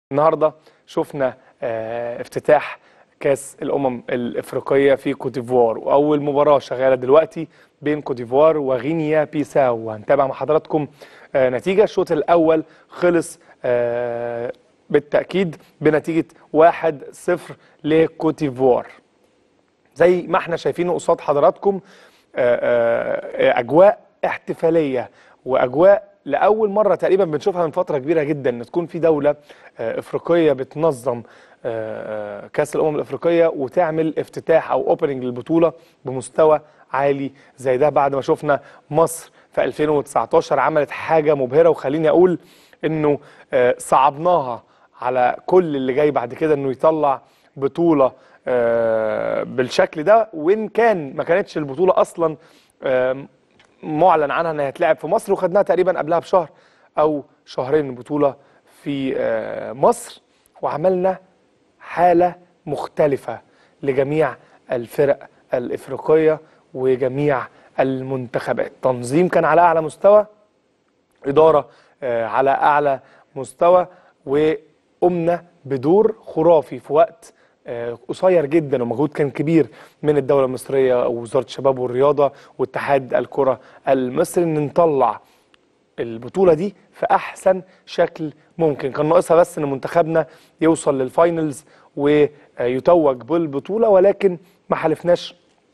النهارده شفنا آه، افتتاح كاس الامم الافريقيه في كوتيفوار واول مباراه شغاله دلوقتي بين كوتيفوار وغينيا بيساو وهنتابع مع حضراتكم آه، نتيجه الشوط الاول خلص آه، بالتاكيد بنتيجه 1-0 لكوتيفوار زي ما احنا شايفينه قصاد حضراتكم آه، آه، اجواء احتفاليه واجواء لاول مره تقريبا بنشوفها من فتره كبيره جدا ان تكون في دوله آه، افريقيه بتنظم آه، آه، كاس الامم الافريقيه وتعمل افتتاح او اوبننج للبطوله بمستوى عالي زي ده بعد ما شفنا مصر في 2019 عملت حاجه مبهره وخليني اقول انه آه، صعبناها على كل اللي جاي بعد كده انه يطلع بطوله آه، بالشكل ده وان كان ما كانتش البطوله اصلا آم، معلن عنها انها هتلعب في مصر وخدناها تقريبا قبلها بشهر او شهرين البطوله في آه، مصر وعملنا حاله مختلفه لجميع الفرق الافريقيه وجميع المنتخبات تنظيم كان على اعلى مستوى اداره آه، على اعلى مستوى وقمنا بدور خرافي في وقت آه، قصير جدا ومجهود كان كبير من الدوله المصريه ووزاره الشباب والرياضه واتحاد الكره المصري ان نطلع البطوله دي في احسن شكل ممكن كان ناقصها بس ان منتخبنا يوصل للفاينلز ويتوج بالبطوله ولكن ما حلفناش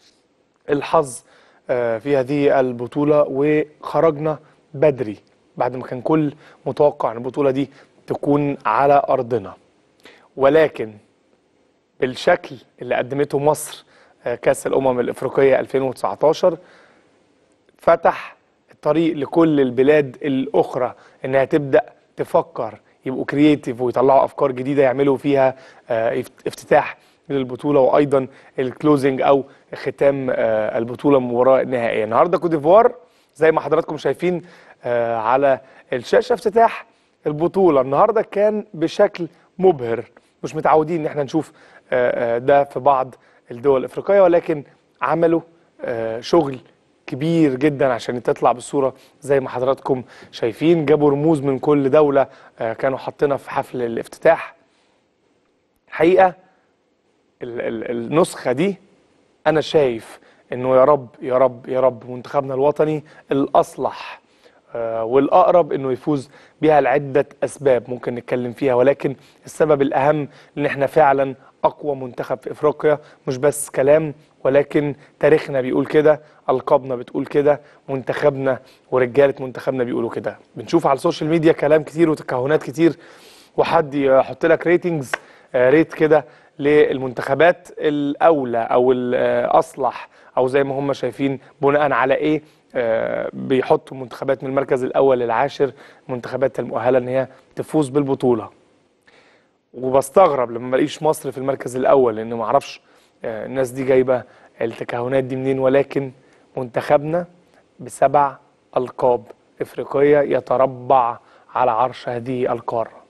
الحظ آه، في هذه البطولة وخرجنا بدري بعد ما كان كل متوقع ان البطولة دي تكون على أرضنا ولكن بالشكل اللي قدمته مصر آه، كأس الأمم الإفريقية 2019 فتح الطريق لكل البلاد الأخرى إنها تبدأ تفكر يبقوا كرييتيف ويطلعوا أفكار جديدة يعملوا فيها آه، افت- افتتاح للبطولة وأيضا الكلوزنج أو ختام آه، البطولة المباراة النهائية النهاردة كوت ديفوار زي ما حضراتكم شايفين آه، على الشاشة افتتاح البطولة النهاردة كان بشكل مبهر مش متعودين ان احنا نشوف آه، آه، ده في بعض الدول الافريقيه ولكن عملوا آه، شغل كبير جدا عشان تطلع بالصوره زي ما حضراتكم شايفين جابوا رموز من كل دوله آه، كانوا حاطينها في حفل الافتتاح حقيقه ال- ال- النسخه دي انا شايف انه يا رب يا رب يا رب منتخبنا الوطني الاصلح آه، والاقرب انه يفوز بها لعده اسباب ممكن نتكلم فيها ولكن السبب الاهم ان احنا فعلا اقوى منتخب في افريقيا مش بس كلام ولكن تاريخنا بيقول كده القابنا بتقول كده منتخبنا ورجاله منتخبنا بيقولوا كده بنشوف على السوشيال ميديا كلام كتير وتكهنات كتير وحد يحط لك ريتنجز آه، ريت كده للمنتخبات الاولى او الاصلح او زي ما هم شايفين بناء على ايه آه، بيحطوا منتخبات من المركز الاول للعاشر منتخبات المؤهله ان هي تفوز بالبطوله وبستغرب لما بلاقيش مصر في المركز الاول لان ما اعرفش آه، الناس دي جايبه التكهنات دي منين ولكن منتخبنا بسبع القاب افريقيه يتربع على عرش هذه القاره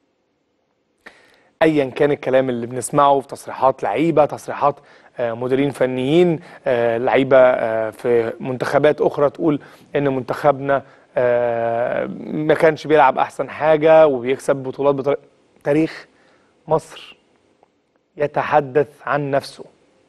ايا كان الكلام اللي بنسمعه في تصريحات لعيبه تصريحات آه، مديرين فنيين آه، لعيبه آه، في منتخبات اخرى تقول ان منتخبنا آه، ما كانش بيلعب احسن حاجه وبيكسب بطولات بطريقه تاريخ مصر يتحدث عن نفسه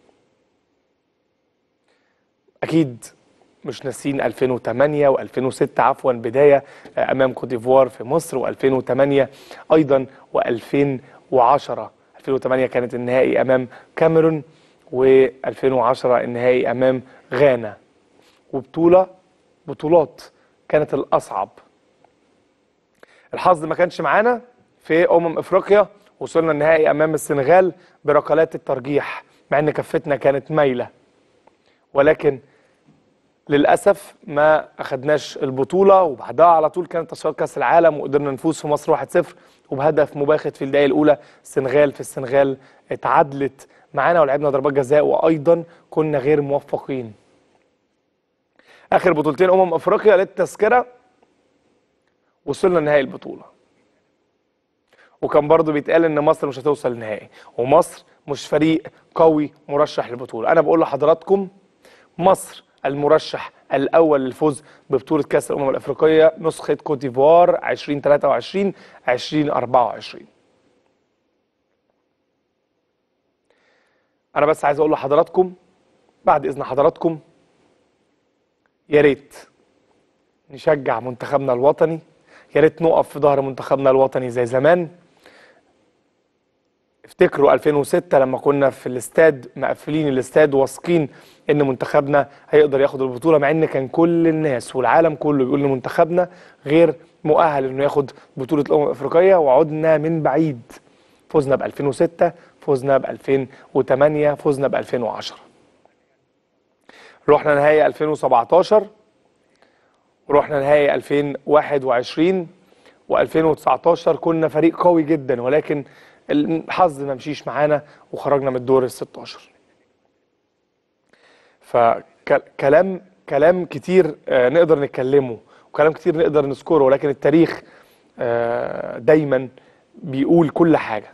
اكيد مش ناسين 2008 و2006 عفوا بدايه آه، امام كوت ديفوار في مصر و2008 ايضا و2010 2008 كانت النهائي امام كاميرون و2010 النهائي امام غانا وبطوله بطولات كانت الاصعب الحظ ما كانش معانا في امم افريقيا وصلنا النهائي امام السنغال بركلات الترجيح مع ان كفتنا كانت مايله ولكن للاسف ما اخدناش البطوله وبعدها على طول كانت تصفيات كاس العالم وقدرنا نفوز في مصر 1-0 وبهدف مباغت في الدقائق الاولى السنغال في السنغال اتعادلت معانا ولعبنا ضربات جزاء وايضا كنا غير موفقين اخر بطولتين امم افريقيا للتذكره وصلنا نهائي البطوله وكان برضو بيتقال ان مصر مش هتوصل للنهائي ومصر مش فريق قوي مرشح للبطوله انا بقول لحضراتكم مصر المرشح الاول للفوز ببطوله كاس الامم الافريقيه نسخه كوت ديفوار 2023 2024 انا بس عايز اقول لحضراتكم بعد اذن حضراتكم يا ريت نشجع منتخبنا الوطني يا ريت نقف في ظهر منتخبنا الوطني زي زمان افتكروا 2006 لما كنا في الاستاد مقفلين الاستاد واثقين ان منتخبنا هيقدر ياخد البطوله مع ان كان كل الناس والعالم كله بيقول ان منتخبنا غير مؤهل انه ياخد بطوله الامم الافريقيه وعدنا من بعيد فزنا ب 2006 فزنا ب 2008 فزنا ب 2010 رحنا نهائي 2017 ورحنا نهائي 2021 و2019 كنا فريق قوي جدا ولكن الحظ ما مشيش معانا وخرجنا من الدور ال 16 فكلام كلام كتير آه، نقدر نتكلمه وكلام كتير نقدر نذكره ولكن التاريخ آه، دايما بيقول كل حاجه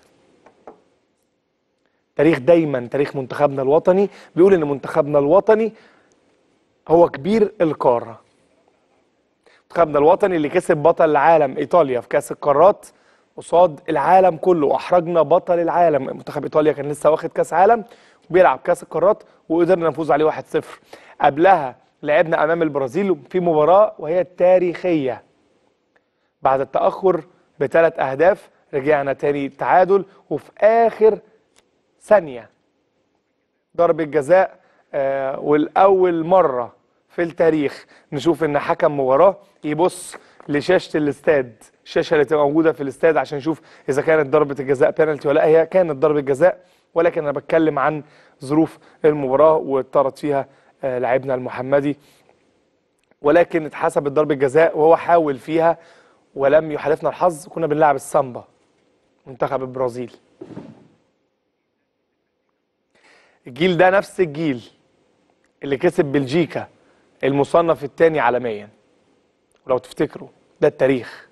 تاريخ دايما تاريخ منتخبنا الوطني بيقول ان منتخبنا الوطني هو كبير القاره منتخبنا الوطني اللي كسب بطل العالم ايطاليا في كاس القارات قصاد العالم كله واحرجنا بطل العالم منتخب ايطاليا كان لسه واخد كاس عالم وبيلعب كاس القارات وقدرنا نفوز عليه 1-0 قبلها لعبنا امام البرازيل في مباراه وهي تاريخيه بعد التاخر بثلاث اهداف رجعنا تاني تعادل وفي اخر ثانيه ضربه جزاء آه والاول مره في التاريخ نشوف ان حكم مباراه يبص لشاشه الاستاد الشاشه اللي تبقى موجوده في الاستاد عشان نشوف اذا كانت ضربه الجزاء بينالتي ولا لا هي كانت ضربه جزاء ولكن انا بتكلم عن ظروف المباراه واتطرد فيها آه، لاعبنا المحمدي ولكن اتحسبت ضربه جزاء وهو حاول فيها ولم يحالفنا الحظ كنا بنلعب السامبا منتخب البرازيل الجيل ده نفس الجيل اللي كسب بلجيكا المصنف الثاني عالميا ولو تفتكروا ده التاريخ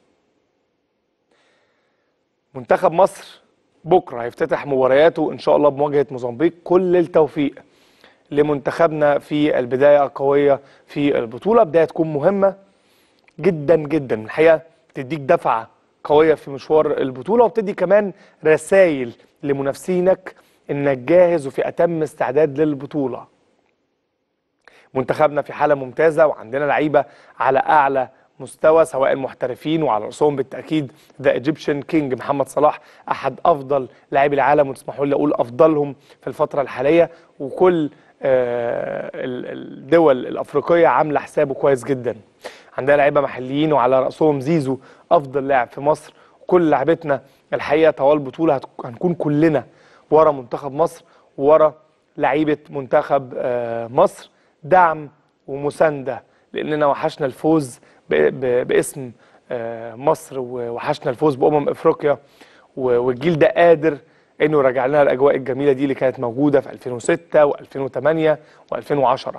منتخب مصر بكره هيفتتح مبارياته ان شاء الله بمواجهه موزمبيق كل التوفيق لمنتخبنا في البدايه القويه في البطوله بدايه تكون مهمه جدا جدا الحقيقه بتديك دفعه قويه في مشوار البطوله وبتدي كمان رسائل لمنافسينك انك جاهز وفي اتم استعداد للبطوله منتخبنا في حاله ممتازه وعندنا لعيبه على اعلى مستوى سواء المحترفين وعلى راسهم بالتاكيد ذا ايجيبشن كينج محمد صلاح احد افضل لاعبي العالم وتسمحوا لي اقول افضلهم في الفتره الحاليه وكل آه، ال- الدول الافريقيه عامله حسابه كويس جدا عندنا لعيبه محليين وعلى راسهم زيزو افضل لاعب في مصر وكل لعبتنا الحقيقه طوال البطوله هت- هنكون كلنا ورا منتخب مصر ورا لعيبه منتخب آه، مصر دعم ومسانده لاننا وحشنا الفوز ب- ب- باسم آه، مصر ووحشنا الفوز بامم افريقيا و- والجيل ده قادر انه يرجع لنا الاجواء الجميله دي اللي كانت موجوده في 2006 و2008 و2010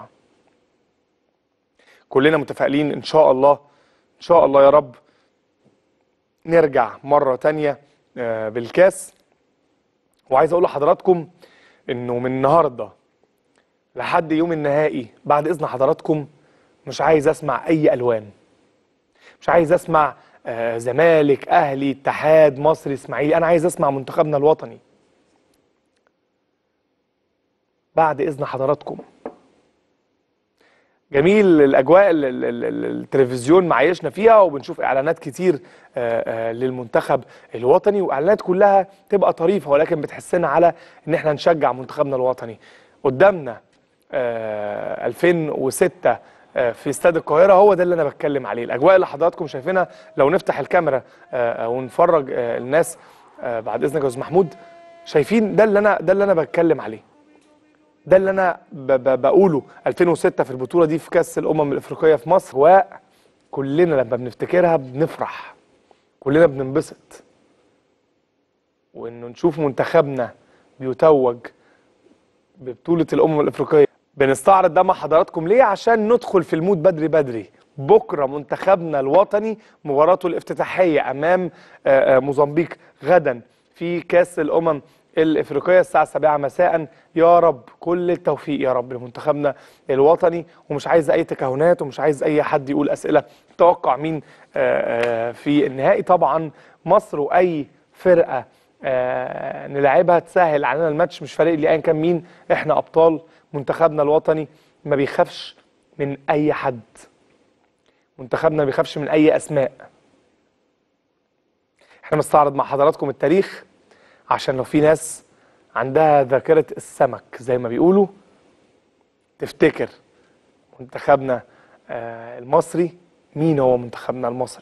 كلنا متفائلين ان شاء الله ان شاء الله يا رب نرجع مره تانية آه، بالكاس وعايز اقول لحضراتكم انه من النهارده لحد يوم النهائي بعد اذن حضراتكم مش عايز اسمع اي الوان مش عايز اسمع آه، زمالك اهلي اتحاد مصري اسماعيلي انا عايز اسمع منتخبنا الوطني بعد اذن حضراتكم جميل الاجواء اللي ال- ال- ال- التلفزيون معيشنا فيها وبنشوف اعلانات كتير آه، آه، للمنتخب الوطني واعلانات كلها تبقى طريفه ولكن بتحسنا على ان احنا نشجع منتخبنا الوطني قدامنا آه، 2006 آه، في استاد القاهره هو ده اللي انا بتكلم عليه الاجواء اللي حضراتكم شايفينها لو نفتح الكاميرا آه، آه، ونفرج آه، الناس آه، بعد اذنك يا استاذ محمود شايفين ده اللي انا ده اللي انا بتكلم عليه ده اللي انا ب ب بقوله 2006 في البطوله دي في كاس الامم الافريقيه في مصر وكلنا لما بنفتكرها بنفرح كلنا بننبسط وانه نشوف منتخبنا بيتوج ببطوله الامم الافريقيه بنستعرض ده مع حضراتكم ليه عشان ندخل في المود بدري بدري بكره منتخبنا الوطني مباراته الافتتاحيه امام آه، آه، موزمبيق غدا في كاس الامم الافريقيه الساعه 7 مساء يا رب كل التوفيق يا رب لمنتخبنا الوطني ومش عايز اي تكهنات ومش عايز اي حد يقول اسئله توقع مين آه، آه، في النهائي طبعا مصر واي فرقه آه نلعبها تسهل علينا الماتش مش فارق لي ايا كان مين احنا ابطال منتخبنا الوطني ما بيخافش من اي حد منتخبنا ما بيخافش من اي اسماء احنا مستعرض مع حضراتكم التاريخ عشان لو في ناس عندها ذاكرة السمك زي ما بيقولوا تفتكر منتخبنا آه المصري مين هو منتخبنا المصري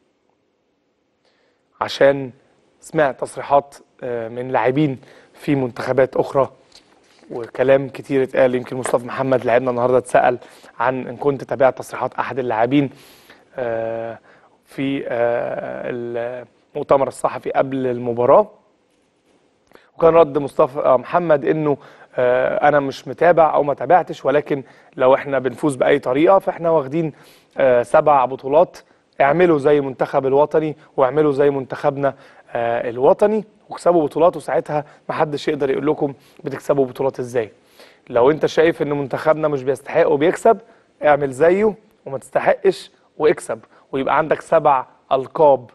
عشان سمعت تصريحات آه من لاعبين في منتخبات اخرى وكلام كتير اتقال يمكن مصطفى محمد لاعبنا النهارده اتسال عن ان كنت تابعت تصريحات احد اللاعبين آه في المؤتمر الصحفي قبل المباراه وكان رد مصطفى محمد انه انا مش متابع او ما تابعتش ولكن لو احنا بنفوز باي طريقه فاحنا واخدين سبع بطولات اعملوا زي المنتخب الوطني واعملوا زي منتخبنا الوطني واكسبوا بطولات وساعتها ما حدش يقدر يقول لكم بتكسبوا بطولات ازاي لو انت شايف ان منتخبنا مش بيستحق وبيكسب اعمل زيه وما تستحقش واكسب ويبقى عندك سبع القاب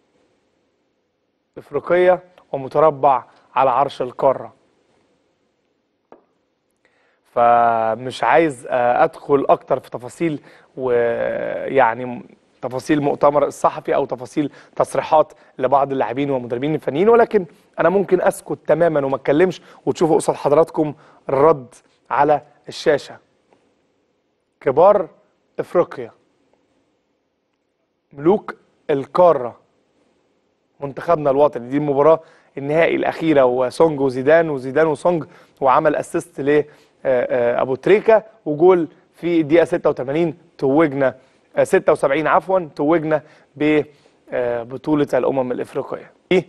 افريقيه ومتربع على عرش القاره فمش عايز ادخل اكتر في تفاصيل ويعني تفاصيل مؤتمر الصحفي او تفاصيل تصريحات لبعض اللاعبين والمدربين الفنيين ولكن انا ممكن اسكت تماما وما اتكلمش وتشوفوا قصاد حضراتكم الرد على الشاشه كبار افريقيا ملوك القاره منتخبنا الوطني دي المباراه النهائي الاخيره وسونج وزيدان وزيدان وسونج وعمل اسيست ل ابو تريكا وجول في الدقيقه 86 توجنا 76 عفوا توجنا ببطوله الامم الافريقيه في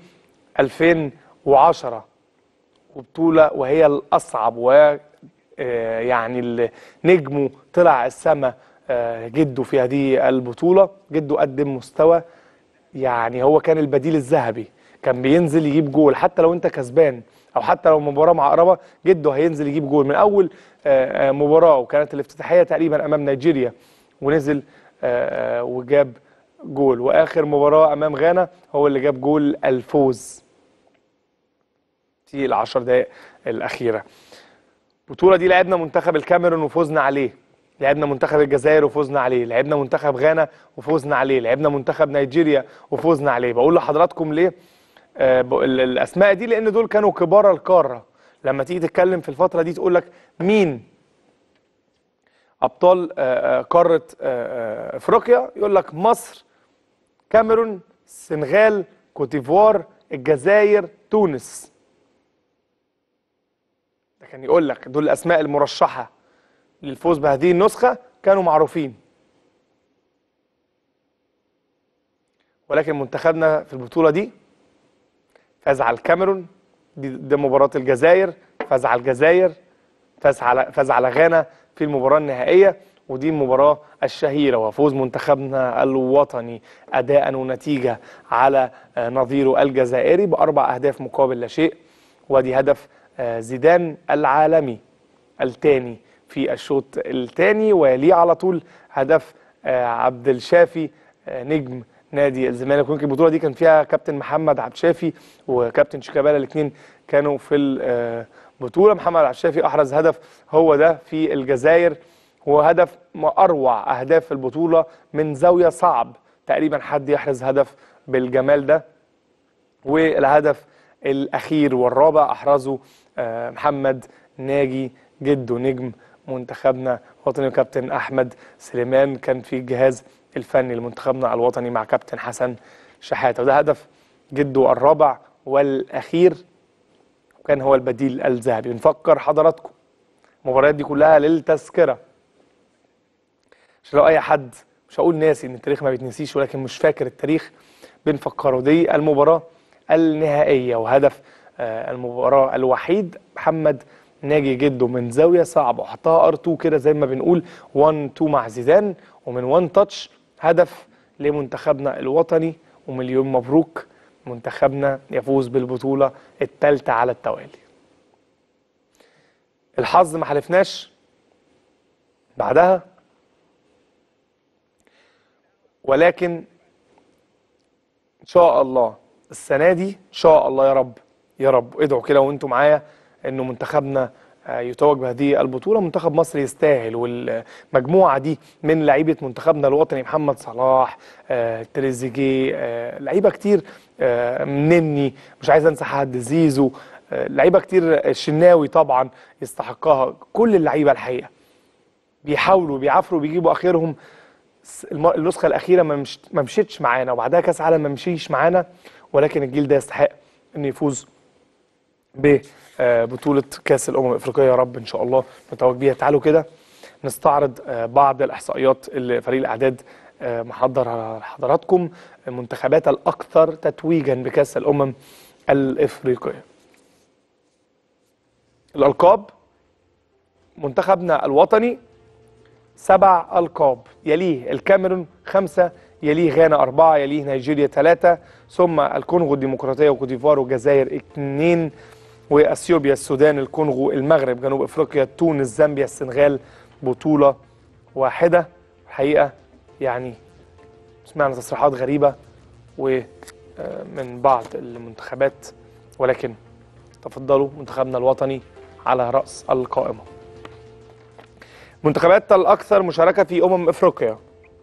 2010 وبطوله وهي الاصعب و يعني نجمه طلع السما جده في هذه البطوله جده قدم مستوى يعني هو كان البديل الذهبي كان بينزل يجيب جول حتى لو انت كسبان او حتى لو مباراه معقربه جده هينزل يجيب جول من اول مباراه وكانت الافتتاحيه تقريبا امام نيجيريا ونزل وجاب جول واخر مباراه امام غانا هو اللي جاب جول الفوز في العشر دقائق الاخيره البطوله دي لعبنا منتخب الكاميرون وفوزنا عليه لعبنا منتخب الجزائر وفوزنا عليه لعبنا منتخب غانا وفوزنا عليه لعبنا منتخب نيجيريا وفوزنا عليه بقول لحضراتكم ليه آه الاسماء دي لان دول كانوا كبار القاره لما تيجي تتكلم في الفتره دي تقول لك مين ابطال آه قاره آه افريقيا يقول لك مصر كاميرون السنغال كوتيفوار الجزائر تونس ده كان يقول لك دول الاسماء المرشحه للفوز بهذه النسخه كانوا معروفين ولكن منتخبنا في البطوله دي فاز على الكاميرون دي, دي مباراه الجزائر فاز على الجزائر فاز على فاز على غانا في المباراه النهائيه ودي المباراه الشهيره وفوز منتخبنا الوطني اداء ونتيجه على نظيره الجزائري باربع اهداف مقابل لا شيء ودي هدف زيدان العالمي الثاني في الشوط الثاني ويليه على طول هدف عبد الشافي نجم نادي الزمالك ويمكن البطوله دي كان فيها كابتن محمد عبد الشافي وكابتن شيكابالا الاثنين كانوا في البطوله محمد عبد الشافي احرز هدف هو ده في الجزائر هو هدف اروع اهداف البطوله من زاويه صعب تقريبا حد يحرز هدف بالجمال ده والهدف الاخير والرابع احرزه محمد ناجي جده نجم منتخبنا الوطني كابتن احمد سليمان كان في الجهاز الفني لمنتخبنا الوطني مع كابتن حسن شحاته وده هدف جده الرابع والاخير وكان هو البديل الذهبي بنفكر حضراتكم المباريات دي كلها للتذكره عشان لو اي حد مش هقول ناسي ان التاريخ ما بيتنسيش ولكن مش فاكر التاريخ بنفكره دي المباراه النهائيه وهدف المباراه الوحيد محمد ناجي جده من زاويه صعبه وحطها ار 2 كده زي ما بنقول 1 2 مع زيدان ومن 1 تاتش هدف لمنتخبنا الوطني ومليون مبروك منتخبنا يفوز بالبطوله الثالثه على التوالي. الحظ ما حلفناش بعدها ولكن ان شاء الله السنه دي ان شاء الله يا رب يا رب ادعوا كده وانتم معايا انه منتخبنا آه، يتوج بهذه البطوله منتخب مصر يستاهل والمجموعه دي من لعيبه منتخبنا الوطني محمد صلاح آه، تريزيجيه آه، لعيبه كتير آه، منني مش عايز انسى حد زيزو آه، لعيبه كتير الشناوي طبعا يستحقها كل اللعيبه الحقيقه بيحاولوا بيعافروا بيجيبوا اخرهم س- الم- النسخه الاخيره ما مش ما مشيتش معانا وبعدها كاس عالم ما مشيش معانا ولكن الجيل ده يستحق انه يفوز ببطوله كاس الامم الافريقيه يا رب ان شاء الله نتوج بيها تعالوا كده نستعرض آه، بعض الاحصائيات اللي فريق الاعداد آه، محضر لحضراتكم المنتخبات الاكثر تتويجا بكاس الامم الافريقيه الالقاب منتخبنا الوطني سبع ألقاب يليه الكاميرون خمسة يليه غانا أربعة يليه نيجيريا ثلاثة ثم الكونغو الديمقراطية وكوديفوار والجزائر اثنين وأثيوبيا السودان الكونغو المغرب جنوب أفريقيا تونس زامبيا السنغال بطولة واحدة الحقيقة يعني سمعنا تصريحات غريبة ومن بعض المنتخبات ولكن تفضلوا منتخبنا الوطني على رأس القائمة منتخبات الأكثر مشاركة في أمم إفريقيا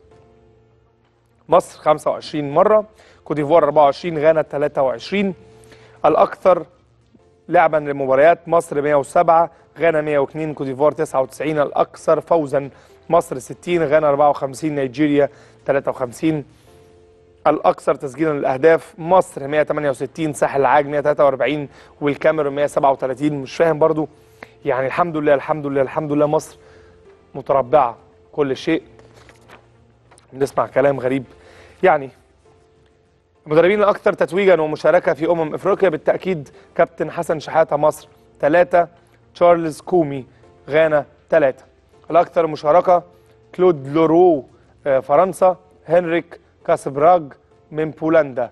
مصر 25 مرة كوديفوار 24 غانا 23 الأكثر لعبا للمباريات مصر 107 غانا 102 كوديفوار 99 الأكثر فوزا مصر 60 غانا 54 نيجيريا 53 الأكثر تسجيلا للأهداف مصر 168 ساحل العاج 143 والكاميرون 137 مش فاهم برضو يعني الحمد لله الحمد لله الحمد لله مصر متربعة كل شيء بنسمع كلام غريب يعني المدربين الأكثر تتويجا ومشاركة في أمم إفريقيا بالتأكيد كابتن حسن شحاتة مصر ثلاثة تشارلز كومي غانا ثلاثة الأكثر مشاركة كلود لورو آه، فرنسا هنريك كاسبراج من بولندا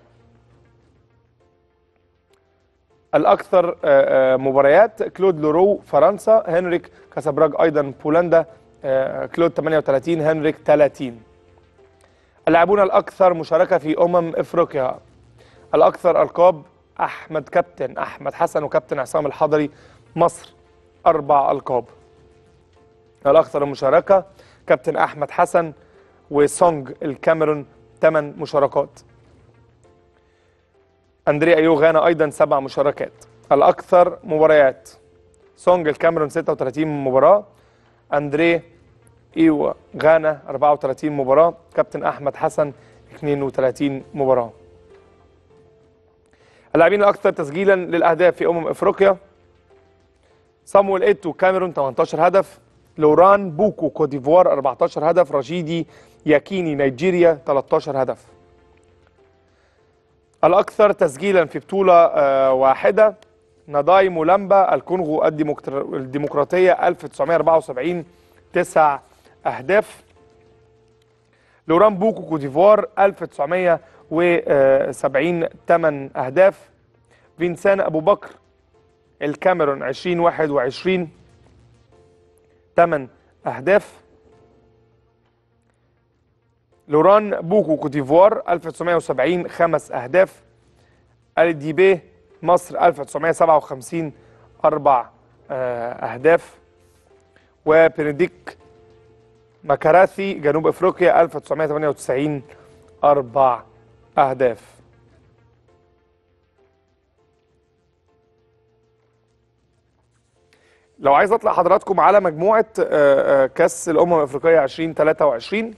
الأكثر آه، آه، مباريات كلود لورو فرنسا هنريك كاسبراج أيضا بولندا آه، كلود 38 هنريك 30 اللاعبون الأكثر مشاركة في أمم إفريقيا الأكثر ألقاب أحمد كابتن أحمد حسن وكابتن عصام الحضري مصر أربع ألقاب الأكثر مشاركة كابتن أحمد حسن وسونج الكاميرون ثمان مشاركات أندريا أيو غانا أيضا سبع مشاركات الأكثر مباريات سونج الكاميرون 36 مباراة أندريه ايوه غانا 34 مباراة كابتن احمد حسن 32 مباراة اللاعبين الاكثر تسجيلا للاهداف في امم افريقيا صامويل ايتو كاميرون 18 هدف لوران بوكو كوديفوار 14 هدف رشيدي ياكيني نيجيريا 13 هدف الاكثر تسجيلا في بطولة آه، واحدة ناداي مولامبا الكونغو الديمقر- الديمقراطية 1974 تسع أهداف لوران بوكو كوديفوار 1970 8 أهداف فينسان أبو بكر الكاميرون 2021 8 أهداف لوران بوكو كوديفوار 1970 خمس أهداف الديبي مصر 1957 أربع آه، أهداف وبنديك مكاراثي جنوب افريقيا 1998 اربع اهداف لو عايز اطلع حضراتكم على مجموعه آه، آه، كاس الامم الافريقيه 2023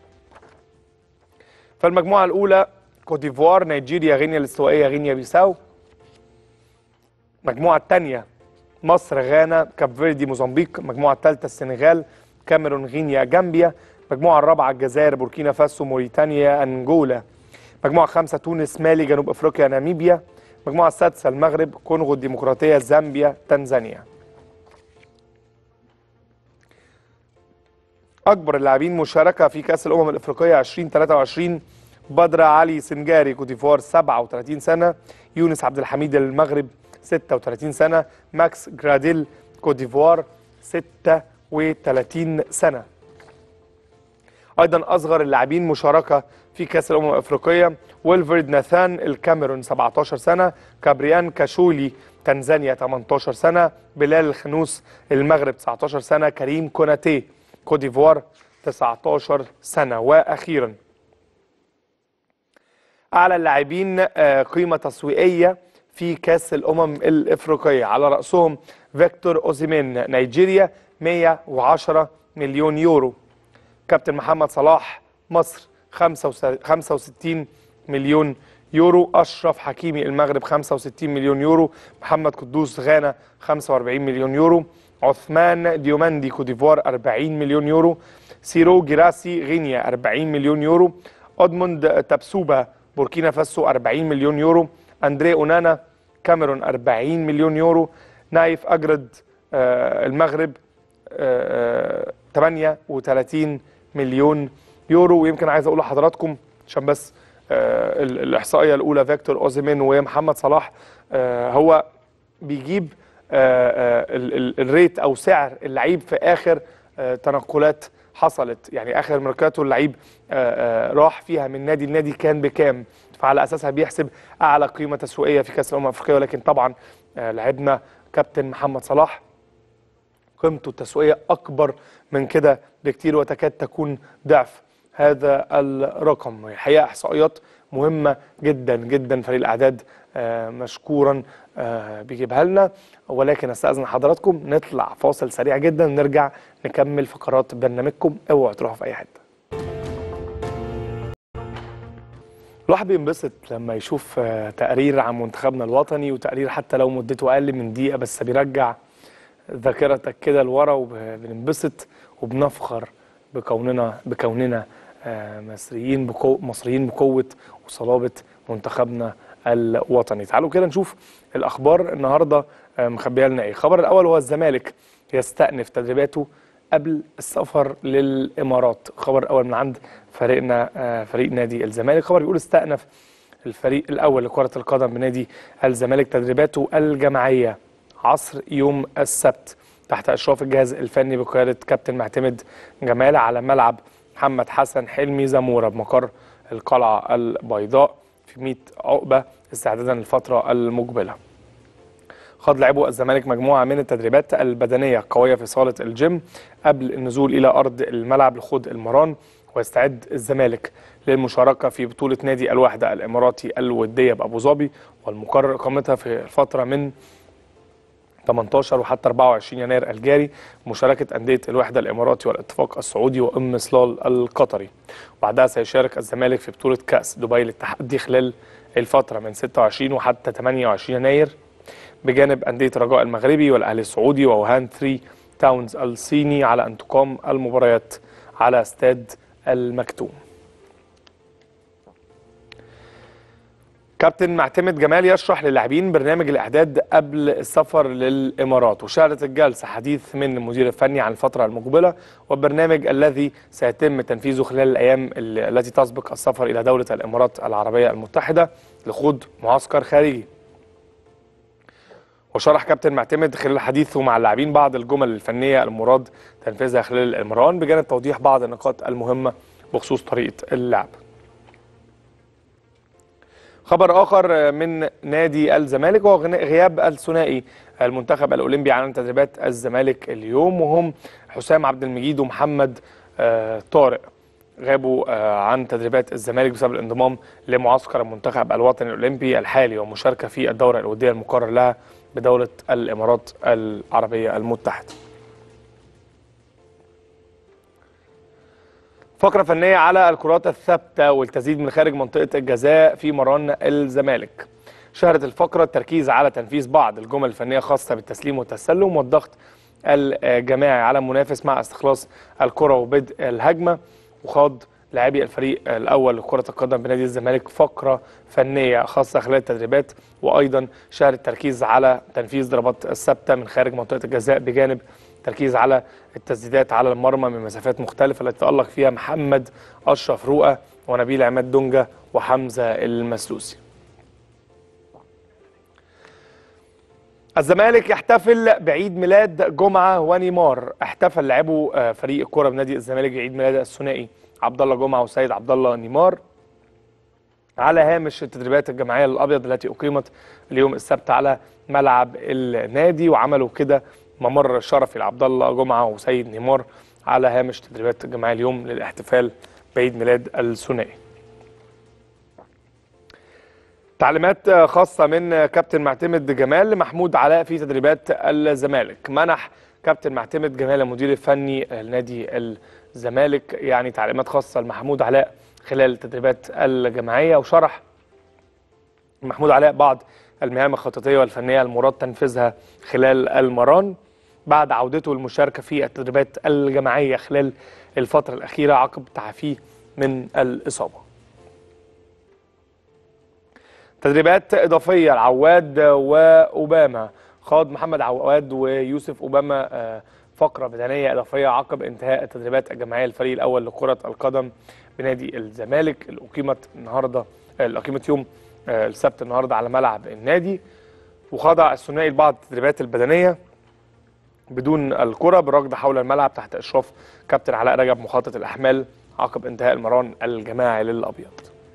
فالمجموعه الاولى كوتيفوار نيجيريا غينيا الاستوائيه غينيا بيساو المجموعه الثانيه مصر غانا كاب فيردي موزمبيق المجموعه الثالثه السنغال كاميرون غينيا جامبيا المجموعه الرابعه الجزائر بوركينا فاسو موريتانيا انجولا مجموعه خمسه تونس مالي جنوب افريقيا ناميبيا المجموعه السادسه المغرب كونغو الديمقراطيه زامبيا تنزانيا اكبر اللاعبين مشاركه في كاس الامم الافريقيه 2023 بدر علي سنجاري كوتيفوار 37 سنه يونس عبد الحميد المغرب 36 سنه ماكس جراديل كوتيفوار 36 سنه ايضا اصغر اللاعبين مشاركه في كاس الامم الافريقيه ويلفرد ناثان الكاميرون 17 سنه كابريان كاشولي تنزانيا 18 سنه بلال الخنوس المغرب 19 سنه كريم كوناتي كوت ديفوار 19 سنه واخيرا اعلى اللاعبين آه، قيمه تسويقيه في كاس الامم الافريقيه على راسهم فيكتور اوزيمين نيجيريا 110 مليون يورو كابتن محمد صلاح مصر 65 مليون يورو اشرف حكيمي المغرب 65 مليون يورو محمد قدوس غانا 45 مليون يورو عثمان ديوماندي كوديفوار 40 مليون يورو سيرو جراسي غينيا 40 مليون يورو ادموند تابسوبا بوركينا فاسو 40 مليون يورو اندري اونانا كاميرون 40 مليون يورو نايف اجرد آه، المغرب آه، 38 مليون يورو ويمكن عايز اقول لحضراتكم عشان بس آه، ال- الاحصائيه الاولى فيكتور اوزيمين ومحمد صلاح آه، هو بيجيب آه، آه، ال- ال- الريت او سعر اللعيب في اخر آه، تنقلات حصلت يعني اخر ميركاتو اللعيب آه، آه، راح فيها من نادي لنادي كان بكام فعلى اساسها بيحسب اعلى قيمه تسويقيه في كاس الامم الافريقيه ولكن طبعا آه، لعبنا كابتن محمد صلاح قيمته التسويقيه اكبر من كده بكتير وتكاد تكون ضعف هذا الرقم الحقيقه احصائيات مهمه جدا جدا فريق الاعداد آه، مشكورا آه، بيجيبها لنا ولكن استاذن حضراتكم نطلع فاصل سريع جدا نرجع نكمل فقرات برنامجكم اوعوا تروحوا في اي حته الواحد بينبسط لما يشوف آه، تقرير عن منتخبنا الوطني وتقرير حتى لو مدته اقل من دقيقه بس بيرجع ذاكرتك كده لورا وبننبسط وبنفخر بكوننا بكوننا آه، مصريين بقو مصريين بقوه وصلابه منتخبنا الوطني تعالوا كده نشوف الاخبار النهارده آه، مخبيه لنا ايه الخبر الاول هو الزمالك يستأنف تدريباته قبل السفر للامارات خبر الاول من عند فريقنا آه، فريق نادي الزمالك خبر بيقول استأنف الفريق الاول لكره القدم بنادي الزمالك تدريباته الجماعيه عصر يوم السبت تحت اشراف الجهاز الفني بقياده كابتن معتمد جمال على ملعب محمد حسن حلمي زموره بمقر القلعه البيضاء في 100 عقبه استعدادا للفتره المقبله. خاض لاعبو الزمالك مجموعه من التدريبات البدنيه القويه في صاله الجيم قبل النزول الى ارض الملعب لخوض المران ويستعد الزمالك للمشاركه في بطوله نادي الوحده الاماراتي الوديه بابو ظبي والمقرر اقامتها في الفتره من 18 وحتى 24 يناير الجاري مشاركة أندية الوحدة الإماراتي والاتفاق السعودي وأم صلال القطري وبعدها سيشارك الزمالك في بطولة كأس دبي للتحدي خلال الفترة من 26 وحتى 28 يناير بجانب أندية رجاء المغربي والأهلي السعودي ووهان 3 تاونز الصيني على أن تقام المباريات على استاد المكتوم كابتن معتمد جمال يشرح للاعبين برنامج الاعداد قبل السفر للامارات وشهدت الجلسه حديث من المدير الفني عن الفتره المقبله والبرنامج الذي سيتم تنفيذه خلال الايام ال- التي تسبق السفر الى دوله الامارات العربيه المتحده لخوض معسكر خارجي. وشرح كابتن معتمد خلال حديثه مع اللاعبين بعض الجمل الفنيه المراد تنفيذها خلال المران بجانب توضيح بعض النقاط المهمه بخصوص طريقه اللعب. خبر اخر من نادي الزمالك وهو غنا- غياب الثنائي المنتخب الاولمبي عن تدريبات الزمالك اليوم وهم حسام عبد المجيد ومحمد آه، طارق غابوا آه، عن تدريبات الزمالك بسبب الانضمام لمعسكر المنتخب الوطني الاولمبي الحالي والمشاركه في الدوره الوديه المقرر لها بدوله الامارات العربيه المتحده. فقرة فنية على الكرات الثابتة والتسديد من خارج منطقة الجزاء في مران الزمالك. شهدت الفقرة التركيز على تنفيذ بعض الجمل الفنية خاصة بالتسليم والتسلم والضغط الجماعي على المنافس مع استخلاص الكرة وبدء الهجمة وخاض لاعبي الفريق الأول لكرة القدم بنادي الزمالك فقرة فنية خاصة خلال التدريبات وأيضا شهد التركيز على تنفيذ ضربات الثابتة من خارج منطقة الجزاء بجانب تركيز على التسديدات على المرمى من مسافات مختلفة التي تألق فيها محمد أشرف رؤى ونبيل عماد دونجا وحمزة المسلوسي الزمالك يحتفل بعيد ميلاد جمعة ونيمار احتفل لاعبو آه، فريق الكرة بنادي الزمالك بعيد ميلاد الثنائي عبد الله جمعه وسيد عبد الله نيمار على هامش التدريبات الجماعيه للابيض التي اقيمت اليوم السبت على ملعب النادي وعملوا كده ممر شرفي لعبد الله جمعه وسيد نيمار على هامش تدريبات الجماعيه اليوم للاحتفال بعيد ميلاد الثنائي. تعليمات خاصه من كابتن معتمد جمال لمحمود علاء في تدريبات الزمالك منح كابتن معتمد جمال المدير الفني لنادي الزمالك يعني تعليمات خاصه لمحمود علاء خلال التدريبات الجماعيه وشرح محمود علاء بعض المهام الخططيه والفنيه المراد تنفيذها خلال المران بعد عودته للمشاركه في التدريبات الجماعيه خلال الفتره الاخيره عقب تعافيه من الاصابه. تدريبات اضافيه لعواد واوباما خاض محمد عواد ويوسف اوباما فقره بدنيه اضافيه عقب انتهاء التدريبات الجماعيه للفريق الاول لكره القدم بنادي الزمالك اللي اقيمت النهارده اللي اقيمت يوم السبت النهارده على ملعب النادي وخضع الثنائي لبعض التدريبات البدنيه بدون الكره بالركض حول الملعب تحت اشراف كابتن علاء رجب مخطط الاحمال عقب انتهاء المران الجماعي للابيض.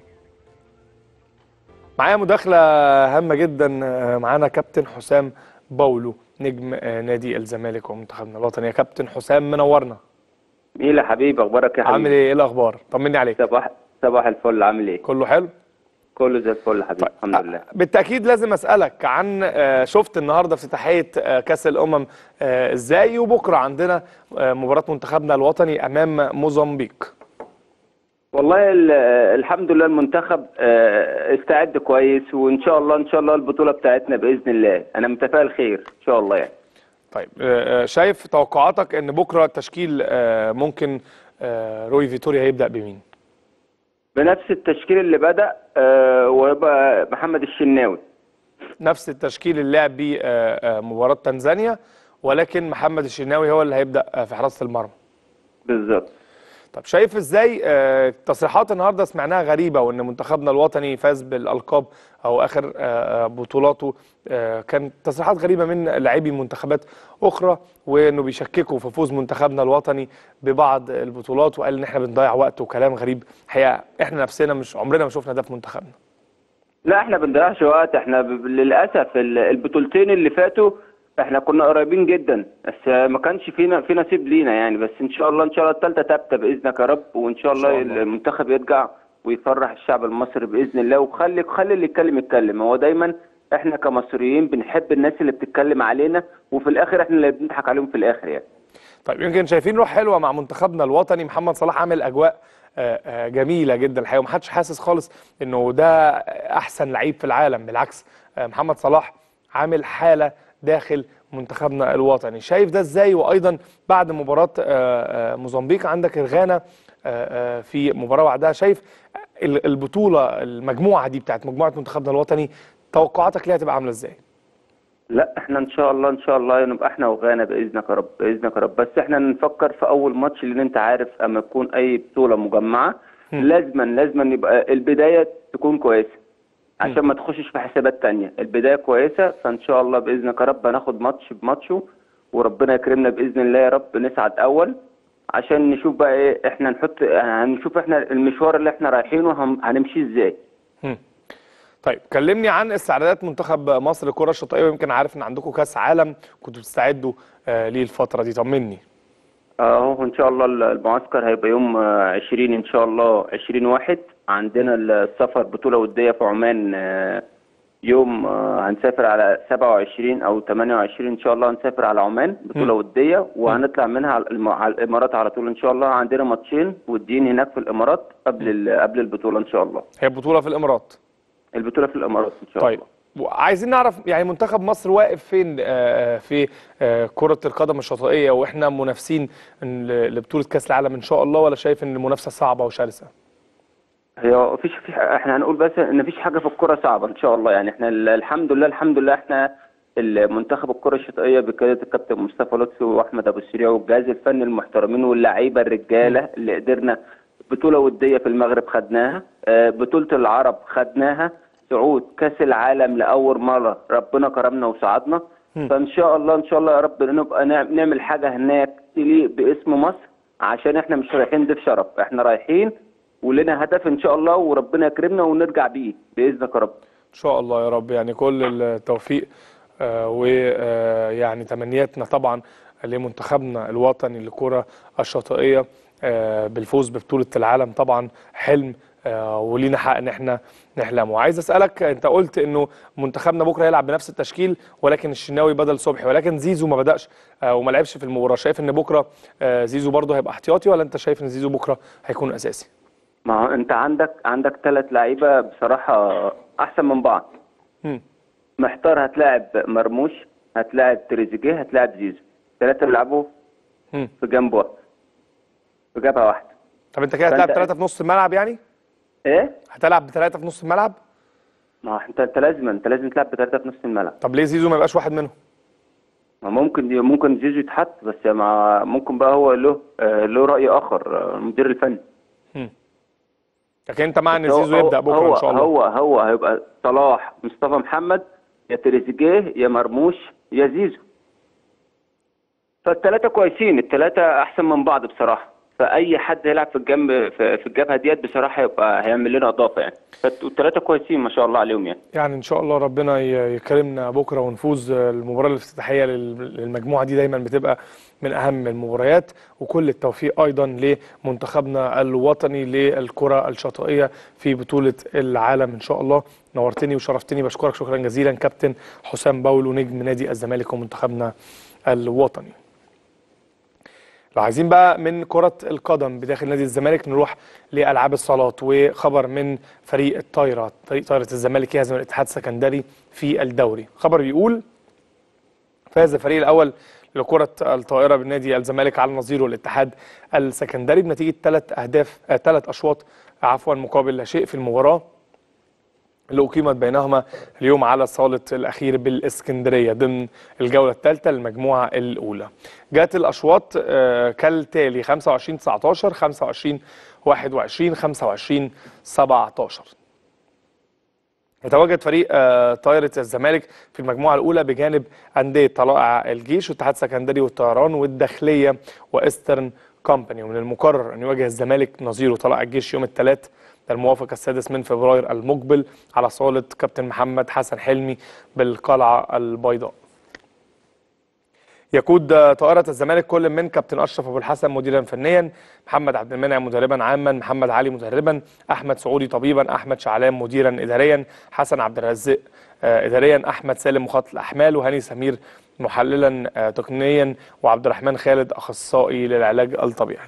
معايا مداخله هامه جدا معانا كابتن حسام باولو نجم نادي الزمالك ومنتخبنا الوطني يا كابتن حسام منورنا. مين يا حبيبي اخبارك يا حبيبي عامل ايه ايه الاخبار طمني عليك صباح صباح الفل عامل ايه كله حلو كله زي الفل يا حبيبي الحمد لله بالتاكيد لازم اسالك عن شفت النهارده افتتاحيه كاس الامم ازاي وبكره عندنا مباراه منتخبنا الوطني امام موزمبيق والله الحمد لله المنتخب استعد كويس وان شاء الله ان شاء الله البطوله بتاعتنا باذن الله انا متفائل خير ان شاء الله يعني طيب شايف توقعاتك ان بكره التشكيل ممكن روي فيتوريا هيبدا بمين بنفس التشكيل اللي بدا ويبقى محمد الشناوي نفس التشكيل اللي لعب بيه مباراه تنزانيا ولكن محمد الشناوي هو اللي هيبدا في حراسه المرمى بالظبط طب شايف ازاي تصريحات النهارده سمعناها غريبه وان منتخبنا الوطني فاز بالالقاب او اخر بطولاته كان تصريحات غريبه من لاعبي منتخبات اخرى وانه بيشككوا في فوز منتخبنا الوطني ببعض البطولات وقال ان احنا بنضيع وقت وكلام غريب الحقيقه احنا نفسنا مش عمرنا ما شفنا ده في منتخبنا لا احنا بنضيعش وقت احنا للاسف البطولتين اللي فاتوا احنا كنا قريبين جدا بس ما كانش فينا في نصيب لينا يعني بس ان شاء الله ان شاء الله الثالثه ثابته باذنك يا رب وان شاء الله, شاء الله المنتخب يرجع ويفرح الشعب المصري باذن الله وخلي خلي اللي يتكلم يتكلم هو دايما احنا كمصريين بنحب الناس اللي بتتكلم علينا وفي الاخر احنا اللي بنضحك عليهم في الاخر يعني طيب يمكن شايفين روح حلوه مع منتخبنا الوطني محمد صلاح عامل اجواء جميله جدا الحقيقه ومحدش حاسس خالص انه ده احسن لعيب في العالم بالعكس محمد صلاح عامل حاله داخل منتخبنا الوطني شايف ده ازاي وايضا بعد مباراه موزمبيق عندك الغانا في مباراه بعدها شايف البطوله المجموعه دي بتاعت مجموعه منتخبنا الوطني توقعاتك ليها تبقى عامله ازاي لا احنا ان شاء الله ان شاء الله نبقى احنا وغانا باذنك يا رب باذنك يا رب بس احنا نفكر في اول ماتش لان انت عارف اما تكون اي بطوله مجمعه لازما لازما يبقى البدايه تكون كويسه عشان ما تخشش في حسابات تانية البداية كويسة فإن شاء الله بإذنك يا رب هناخد ماتش بماتشه وربنا يكرمنا بإذن الله يا رب نسعد أول عشان نشوف بقى إيه إحنا نحط هنشوف إحنا المشوار اللي إحنا رايحينه هنمشيه إزاي. طيب كلمني عن استعدادات منتخب مصر للكرة الشاطئية ويمكن عارف إن عندكم كأس عالم كنتوا بتستعدوا آه ليه الفترة دي طمني. اهو ان شاء الله المعسكر هيبقى يوم 20 ان شاء الله 20 واحد عندنا السفر بطوله وديه في عمان يوم هنسافر على 27 او 28 ان شاء الله هنسافر على عمان بطوله وديه وهنطلع منها على الامارات على طول ان شاء الله عندنا ماتشين وديين هناك في الامارات قبل قبل البطوله ان شاء الله هي بطوله في الامارات البطوله في الامارات ان شاء طيب. الله عايزين نعرف يعني منتخب مصر واقف فين في كرة القدم الشاطئية واحنا منافسين لبطولة كأس العالم ان شاء الله ولا شايف ان المنافسة صعبة وشرسة؟ هي مفيش في احنا هنقول بس ان مفيش حاجة في الكرة صعبة ان شاء الله يعني احنا الحمد لله الحمد لله احنا المنتخب الكرة الشاطئية بقيادة الكابتن مصطفى لطفي واحمد ابو السريع والجهاز الفني المحترمين واللعيبة الرجالة اللي قدرنا بطولة ودية في المغرب خدناها بطولة العرب خدناها صعود كاس العالم لاول مره ربنا كرمنا وصعدنا فان شاء الله ان شاء الله يا رب نبقى نعمل حاجه هناك تليق باسم مصر عشان احنا مش رايحين ضيف شرف احنا رايحين ولنا هدف ان شاء الله وربنا يكرمنا ونرجع بيه باذنك يا رب ان شاء الله يا رب يعني كل التوفيق ويعني تمنياتنا طبعا لمنتخبنا الوطني للكره الشاطئيه آه، بالفوز ببطوله العالم طبعا حلم آه، ولينا حق ان احنا نحلمه وعايز اسالك انت قلت انه منتخبنا بكره هيلعب بنفس التشكيل ولكن الشناوي بدل صبحي ولكن زيزو ما بداش آه، وما لعبش في المباراه شايف ان بكره آه، زيزو برضه هيبقى احتياطي ولا انت شايف ان زيزو بكره هيكون اساسي ما هو انت عندك عندك ثلاث لعيبه بصراحه احسن من بعض مم. محتار هتلاعب مرموش هتلاعب تريزيجيه هتلاعب زيزو ثلاثه بيلعبوا مم. في جنب واحد في جبهه واحده طب انت كده فأنت- هتلعب ثلاثه في نص الملعب يعني ايه هتلعب بثلاثه في نص الملعب ما هو انت انت لازم انت لازم تلعب بثلاثه في نص الملعب طب ليه زيزو ما يبقاش واحد منهم ما ممكن ممكن زيزو يتحط بس ما ممكن بقى هو له آه، له راي اخر آه، المدير الفني لكن انت مع ان هو- زيزو يبدا بكره هو ان شاء الله هو هو هيبقى صلاح مصطفى محمد يا تريزيجيه يا مرموش يا زيزو فالثلاثه كويسين الثلاثه احسن من بعض بصراحه فاي حد يلعب في الجنب في في الجبهه ديت بصراحه هيبقى هيعمل لنا اضافه يعني فالثلاثه كويسين ما شاء الله عليهم يعني يعني ان شاء الله ربنا ي- يكرمنا بكره ونفوز المباراه الافتتاحيه لل- للمجموعه دي دايما بتبقى من اهم المباريات وكل التوفيق ايضا لمنتخبنا الوطني للكره الشاطئيه في بطوله العالم ان شاء الله نورتني وشرفتني بشكرك شكرا جزيلا كابتن حسام باولو نجم نادي الزمالك ومنتخبنا الوطني لو عايزين بقى من كرة القدم بداخل نادي الزمالك نروح لألعاب الصالات وخبر من فريق الطايرة فريق طايرة الزمالك يهزم الاتحاد السكندري في الدوري خبر بيقول فاز الفريق الأول لكرة الطائرة بالنادي الزمالك على نظيره الاتحاد السكندري بنتيجة ثلاث أهداف ثلاث أشواط عفوا مقابل لا شيء في المباراة اللي أقيمت بينهما اليوم على صالة الأخير بالإسكندرية ضمن الجولة الثالثة للمجموعة الأولى جات الأشواط آه، كالتالي 25 19 25 21 25 17 يتواجد فريق آه، طايرة الزمالك في المجموعة الأولى بجانب أندية طلائع الجيش والاتحاد السكندري والطيران والداخلية وإسترن كومباني ومن المقرر أن يواجه الزمالك نظيره طلائع الجيش يوم الثلاث الموافق السادس من فبراير المقبل على صالة كابتن محمد حسن حلمي بالقلعة البيضاء يقود آه، طائرة الزمالك كل من كابتن أشرف أبو الحسن مديرا فنيا محمد عبد المنعم مدربا عاما محمد علي مدربا أحمد سعودي طبيبا أحمد شعلان مديرا إداريا حسن عبد الرزاق آه، إداريا أحمد سالم مخطط الأحمال وهاني سمير محللا آه، تقنيا وعبد الرحمن خالد أخصائي للعلاج الطبيعي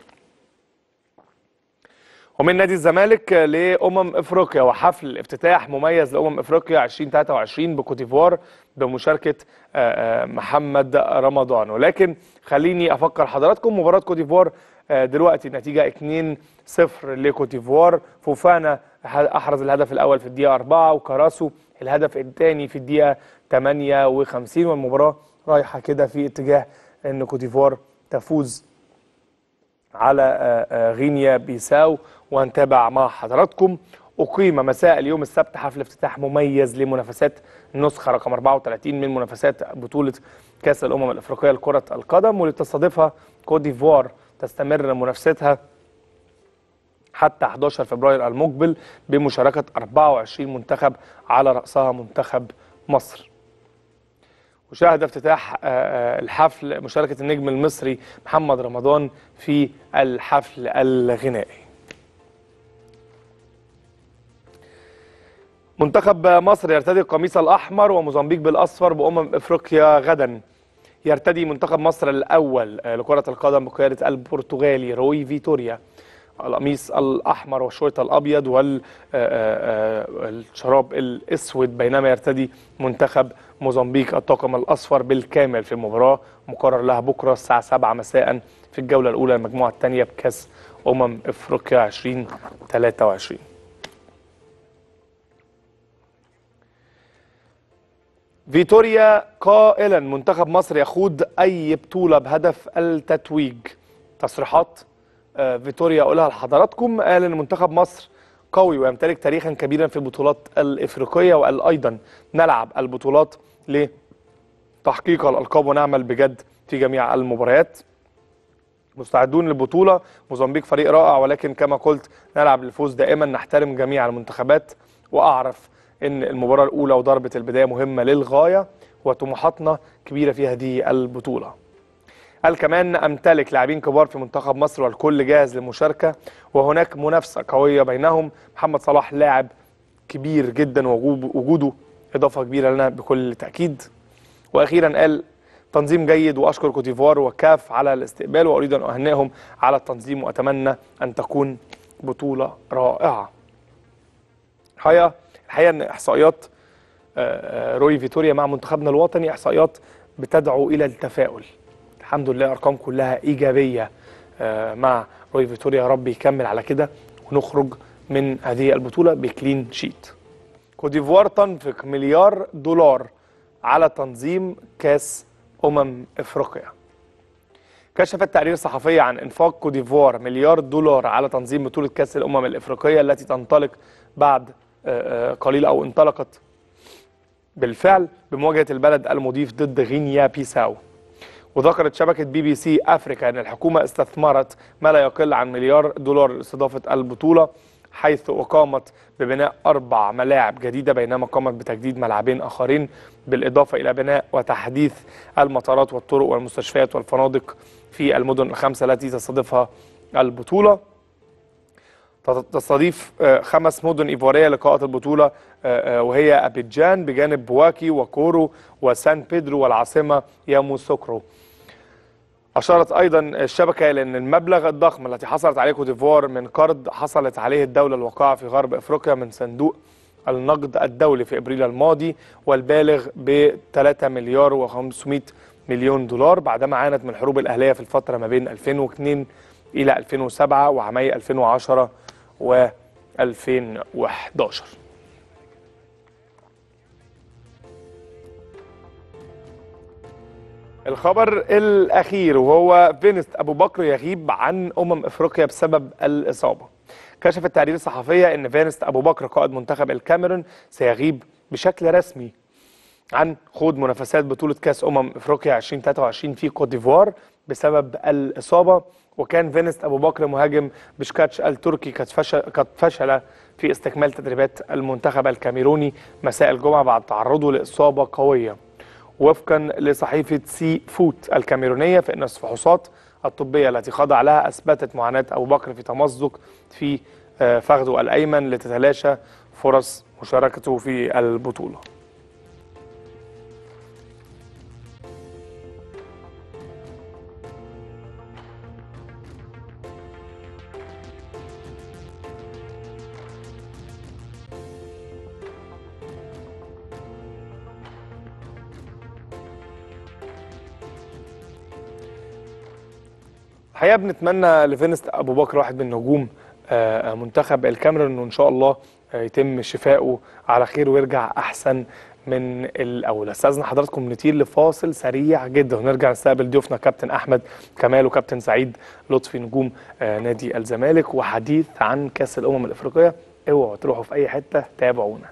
ومن نادي الزمالك لأمم إفريقيا وحفل افتتاح مميز لأمم إفريقيا 2023 بكوتيفوار بمشاركة آه، آه، محمد رمضان ولكن خليني أفكر حضراتكم مباراة كوتيفوار آه، دلوقتي النتيجة 2-0 لكوتيفوار فوفانا أحرز الهدف الأول في الدقيقة 4 وكاراسو الهدف الثاني في الدقيقة 58 والمباراة رايحة كده في اتجاه أن كوتيفوار تفوز على آه، آه، غينيا بيساو وهنتابع مع حضراتكم أقيم مساء اليوم السبت حفل افتتاح مميز لمنافسات النسخة رقم 34 من منافسات بطولة كأس الأمم الأفريقية لكرة القدم واللي تستضيفها كوت ديفوار تستمر منافستها حتى 11 فبراير المقبل بمشاركة 24 منتخب على رأسها منتخب مصر وشاهد افتتاح آه، آه، الحفل مشاركة النجم المصري محمد رمضان في الحفل الغنائي منتخب مصر يرتدي القميص الأحمر وموزمبيق بالأصفر بأمم إفريقيا غدا يرتدي منتخب مصر الأول آه، لكرة القدم بقيادة البرتغالي روي فيتوريا القميص الأحمر والشورت الأبيض والشراب الأسود بينما يرتدي منتخب موزمبيق الطاقم الأصفر بالكامل في المباراة مقرر لها بكرة الساعة 7 مساء في الجولة الأولى المجموعة الثانية بكأس أمم إفريقيا 2023 فيتوريا قائلا منتخب مصر يخوض اي بطوله بهدف التتويج تصريحات آه، فيتوريا اقولها لحضراتكم قال ان منتخب مصر قوي ويمتلك تاريخا كبيرا في البطولات الافريقيه وقال ايضا نلعب البطولات لتحقيق الالقاب ونعمل بجد في جميع المباريات مستعدون للبطولة موزمبيق فريق رائع ولكن كما قلت نلعب للفوز دائما نحترم جميع المنتخبات وأعرف أن المباراة الأولى وضربة البداية مهمة للغاية وطموحاتنا كبيرة في هذه البطولة قال كمان أمتلك لاعبين كبار في منتخب مصر والكل جاهز للمشاركة وهناك منافسة قوية بينهم محمد صلاح لاعب كبير جدا وجوده إضافة كبيرة لنا بكل تأكيد وأخيرا قال تنظيم جيد واشكر كوتيفوار وكاف على الاستقبال واريد ان اهنئهم على التنظيم واتمنى ان تكون بطوله رائعه. الحقيقه الحقيقه ان احصائيات روي فيتوريا مع منتخبنا الوطني احصائيات بتدعو الى التفاؤل. الحمد لله ارقام كلها ايجابيه مع روي فيتوريا يا رب يكمل على كده ونخرج من هذه البطوله بكلين شيت. كوتيفوار تنفق مليار دولار على تنظيم كاس أمم إفريقيا كشفت تقارير صحفية عن إنفاق كوديفوار مليار دولار على تنظيم بطولة كأس الأمم الإفريقية التي تنطلق بعد قليل أو انطلقت بالفعل بمواجهة البلد المضيف ضد غينيا بيساو وذكرت شبكة بي بي سي أفريكا أن الحكومة استثمرت ما لا يقل عن مليار دولار لاستضافة البطولة حيث أقامت ببناء أربع ملاعب جديدة بينما قامت بتجديد ملعبين آخرين بالإضافة إلى بناء وتحديث المطارات والطرق والمستشفيات والفنادق في المدن الخمسة التي تستضيفها البطولة تستضيف خمس مدن إيفوارية لقاءات البطولة وهي أبيجان بجانب بواكي وكورو وسان بيدرو والعاصمة ياموسوكرو أشارت أيضا الشبكة إلى أن المبلغ الضخم التي حصلت عليه كوتيفوار من قرض حصلت عليه الدولة الواقعة في غرب أفريقيا من صندوق النقد الدولي في إبريل الماضي والبالغ ب 3 مليار و500 مليون دولار بعدما عانت من الحروب الأهلية في الفترة ما بين 2002 إلى 2007 وعامي 2010 و 2011 الخبر الأخير وهو فينست أبو بكر يغيب عن أمم إفريقيا بسبب الإصابة كشفت تقارير صحفية أن فينست أبو بكر قائد منتخب الكاميرون سيغيب بشكل رسمي عن خوض منافسات بطولة كأس أمم إفريقيا 2023 في كوت ديفوار بسبب الإصابة وكان فينست أبو بكر مهاجم بشكاتش التركي قد فشل, قد فشل في استكمال تدريبات المنتخب الكاميروني مساء الجمعة بعد تعرضه لإصابة قوية وفقا لصحيفة سي فوت الكاميرونية فإن الفحوصات الطبية التي خضع لها أثبتت معاناة أبو بكر في تمزق في فخذه الأيمن لتتلاشى فرص مشاركته في البطولة الحقيقه بنتمنى لفينست ابو بكر واحد من نجوم منتخب الكاميرون وان شاء الله يتم شفائه على خير ويرجع احسن من الاول استاذن حضراتكم نطير لفاصل سريع جدا ونرجع نستقبل ضيوفنا كابتن احمد كمال وكابتن سعيد لطفي نجوم نادي الزمالك وحديث عن كاس الامم الافريقيه اوعوا تروحوا في اي حته تابعونا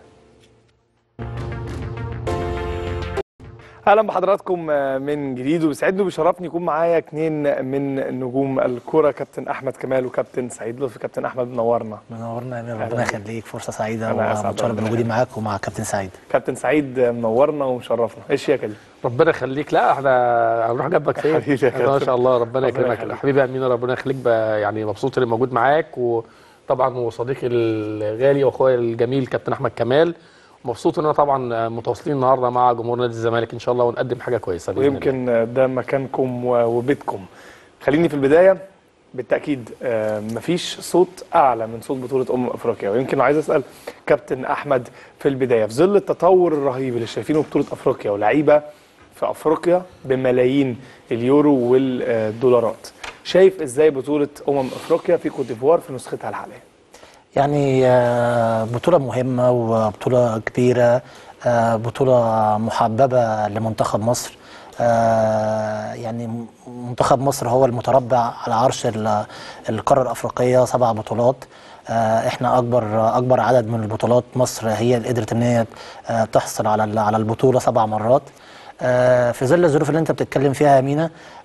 اهلا بحضراتكم من جديد وبيسعدني وبيشرفني يكون معايا اثنين من نجوم الكوره كابتن احمد كمال وكابتن سعيد لطفي كابتن احمد منورنا منورنا يا امير ربنا يخليك فرصه سعيده أنا أسعد ومتشرف ربنا بوجودي معاك ومع كابتن سعيد كابتن سعيد منورنا ومشرفنا ايش يا كده ربنا يخليك لا احنا هنروح جنبك فين حبيبي يا إحنا ما كابتن. شاء الله ربنا ربنا يكرمك يخليك. حبيبي يا امينه ربنا يخليك بقى يعني مبسوط اني موجود معاك وطبعا وصديقي الغالي واخويا الجميل كابتن احمد كمال مبسوط ان انا طبعا متواصلين النهارده مع جمهور نادي الزمالك ان شاء الله ونقدم حاجه كويسه بإذن الله. ويمكن ده مكانكم و- وبيتكم خليني في البدايه بالتاكيد آه، مفيش صوت اعلى من صوت بطوله امم افريقيا ويمكن عايز اسال كابتن احمد في البدايه في ظل التطور الرهيب اللي شايفينه في بطوله افريقيا ولاعيبه في افريقيا بملايين اليورو والدولارات شايف ازاي بطوله امم افريقيا في كوت ديفوار في نسختها الحاليه يعني آه، بطوله مهمه وبطوله كبيره آه، بطوله محببه لمنتخب مصر آه، يعني منتخب مصر هو المتربع على عرش ال- القاره الافريقيه سبع بطولات آه، احنا اكبر اكبر عدد من البطولات مصر هي اللي قدرت ان هي آه، تحصل على ال- على البطوله سبع مرات آه، في ظل الظروف اللي انت بتتكلم فيها يا مينا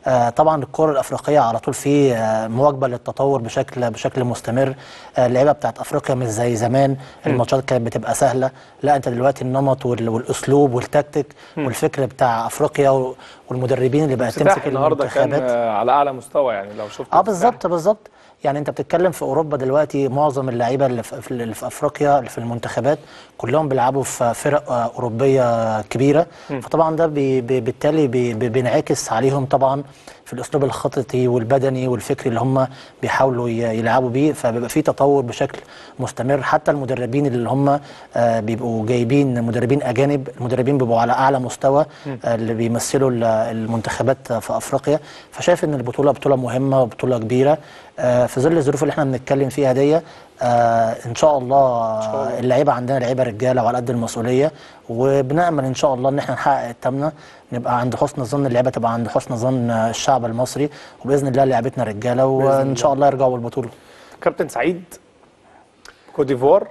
آه، طبعا الكره الافريقيه على طول في آه، مواكبه للتطور بشكل بشكل مستمر آه، اللعيبه بتاعت افريقيا مش زي زمان الماتشات كانت بتبقى سهله لا انت دلوقتي النمط وال- والاسلوب والتكتيك والفكر بتاع افريقيا و- والمدربين اللي بقت افتتاح تمسك النهارده كان المنتخبات آه، على اعلى مستوى يعني لو شفت اه الافتتاح. بالظبط بالظبط يعني انت بتتكلم في اوروبا دلوقتي معظم اللعيبه اللي في, في- اللي في افريقيا اللي في المنتخبات كلهم بيلعبوا في فرق آه، اوروبيه كبيره فطبعا ده بي بي بالتالي بي بي بينعكس عليهم طبعا في الاسلوب الخططي والبدني والفكري اللي هم بيحاولوا ي- يلعبوا بيه فبيبقى في تطور بشكل مستمر حتى المدربين اللي هم آه، بيبقوا جايبين مدربين اجانب المدربين بيبقوا على اعلى مستوى آه، اللي بيمثلوا ال- المنتخبات في افريقيا فشايف ان البطوله بطوله مهمه وبطوله كبيره آه، في ظل الظروف اللي احنا بنتكلم فيها دي آه، ان شاء الله اللعيبه عندنا لعيبه رجاله وعلى قد المسؤوليه وبنامل ان شاء الله ان احنا نحقق التامنه نبقى عند حسن ظن اللعيبه تبقى عند حسن ظن آه، الشعب المصري وباذن الله لعيبتنا رجاله وان شاء الله يرجعوا بالبطوله كابتن سعيد كوت ديفوار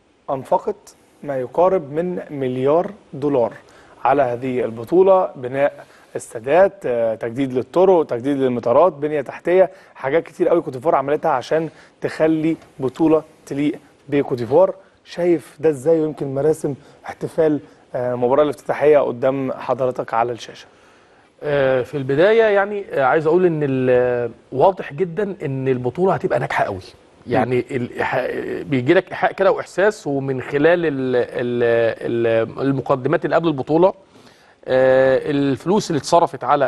انفقت ما يقارب من مليار دولار على هذه البطوله بناء استادات آه، تجديد للطرق تجديد للمطارات بنيه تحتيه حاجات كتير قوي كوت ديفوار عملتها عشان تخلي بطوله تليق بكوت ديفوار شايف ده ازاي ويمكن مراسم احتفال آه، المباراه الافتتاحيه قدام حضرتك على الشاشه آه، في البدايه يعني آه، عايز اقول ان ال- واضح جدا ان البطوله هتبقى ناجحه قوي يعني الإيحاء- بيجي لك ايحاء كده واحساس ومن خلال ال ال ال المقدمات اللي قبل البطوله آه، الفلوس اللي اتصرفت على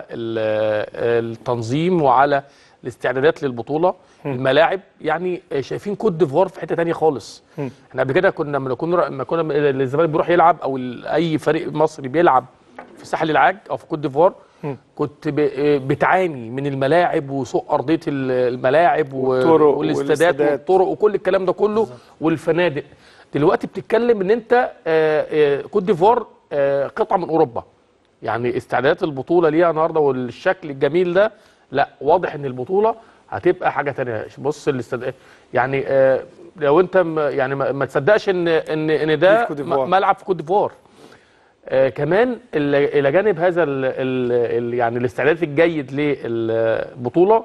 ال- التنظيم وعلى الاستعدادات للبطوله الملاعب يعني آه، شايفين كوت ديفوار في حته تانية خالص احنا قبل كده كنا لما كنا لما كنا الزمالك بيروح يلعب او ال- اي فريق مصري بيلعب في ساحل العاج او في كوت ديفوار كنت ب- آه، بتعاني من الملاعب وسوء ارضيه ال- الملاعب و- والطرق والاستادات والاستادات. والطرق وكل الكلام ده كله والفنادق دلوقتي بتتكلم ان انت آه، آه، كوت ديفوار آه، قطعه من اوروبا يعني استعدادات البطوله ليها النهارده والشكل الجميل ده لا واضح ان البطوله هتبقى حاجه تانية بص الاستاد يعني آه، لو انت م- يعني ما ما تصدقش ان ان ان دي ده في كوت ديفوار. م- ملعب في كوت ديفوار آه كمان ال- الى جانب هذا ال ال ال يعني الاستعداد الجيد للبطوله